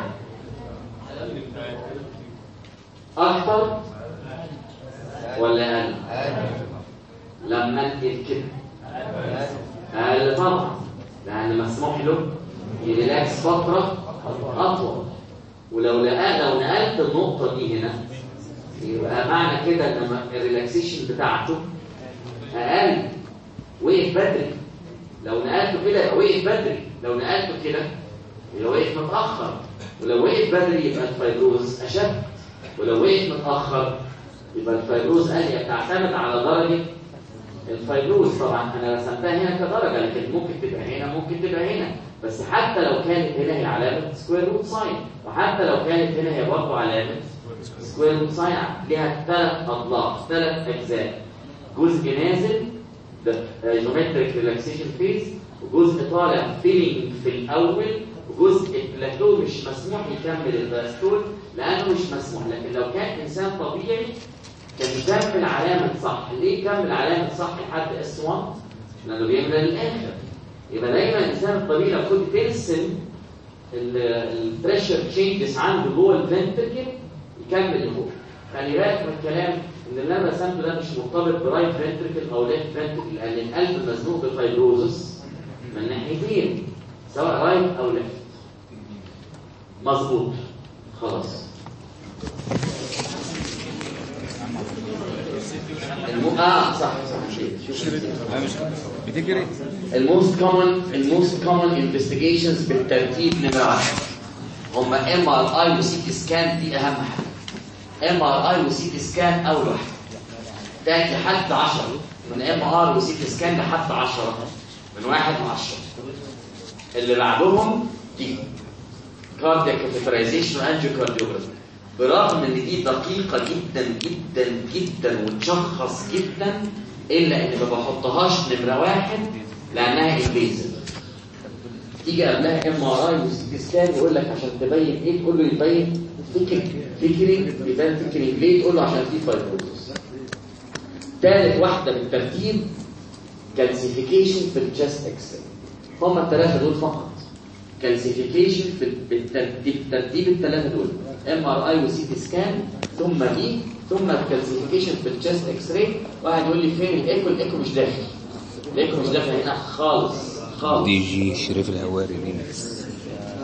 Speaker 3: أكتر ولا أقل؟ لما انقل كده أقل طبعا لأن مسموح له يريلاكس فترة أطول ولو لقى لو نقلت النقطة دي هنا يبقى معنى كده ان الريلاكسيشن بتاعته أقل وقف بدري لو نقلته كده يبقى وقف بدري لو نقلته كده يبقى وقف متأخر ولو وقف بدري يبقى الفيبروز أشد ولو وقف متأخر يبقى الفيبروز أقل بتعتمد على درجة الفيبروز طبعا انا رسمتها هنا كدرجه لكن ممكن تبقى هنا ممكن تبقى هنا بس حتى لو كانت هنا هي علامه سكوير روت ساين وحتى لو كانت هنا هي برضه علامه سكوير روت ساين ليها ثلاث اضلاع ثلاث اجزاء جزء نازل ده ايزومتريك ريلاكسيشن فيز وجزء طالع فيلينج في الاول وجزء بلاتو مش مسموح يكمل الباستول لانه مش مسموح لكن لو كان انسان طبيعي كان يكمل علامة صح ليه يكمل علامة صح لحد اس 1 لانه بيملى للاخر يبقى دايما الانسان الطبيعي لو كنت ترسم البريشر تشينجز عنده جوه الفنتركل يكمل لفوق خلي بالك من الكلام ان اللي انا رسمته ده مش مرتبط برايت فنتركل او ليفت فنتركل لان القلب مزنوق بفايبروزس من ناحيتين سواء رايت او ليفت مظبوط خلاص
Speaker 1: الم... اه صح صح شوف
Speaker 2: بتجري
Speaker 1: الموست كومن الموست كومن انفستيجيشنز بالترتيب نمره 10 هم ام ار اي وسي تي سكان دي اهم حاجه ام ار اي وسي تي سكان اول واحده تاني لحد 10 من ام ار وسي تي سكان لحد 10 من واحد ل 10 اللي بعدهم دي كاردياك كاتيترايزيشن وانجيوكارديوجرافي برغم ان دي دقيقه جدا جدا جدا وتشخص جدا الا ان ما بحطهاش نمره واحد لانها انفيزيف تيجي قبلها ام ار اي وسي سكان يقول لك عشان تبين ايه تقول له يبين فكر فكري يبان فكري ليه تقول له عشان في فايبروزس ثالث واحده بالترتيب كالسيفيكيشن في الجست اكس هم الثلاثه دول فقط كالسيفيكيشن في بالترتيب ترتيب الثلاثه دول ام ار اي وسي تي سكان ثم دي ثم الكالسيفيكيشن في الجست اكس راي واحد يقول لي فين الايكو الايكو مش داخل الايكو مش داخل هنا خالص خالص
Speaker 4: دي جي شريف الهواري ريمكس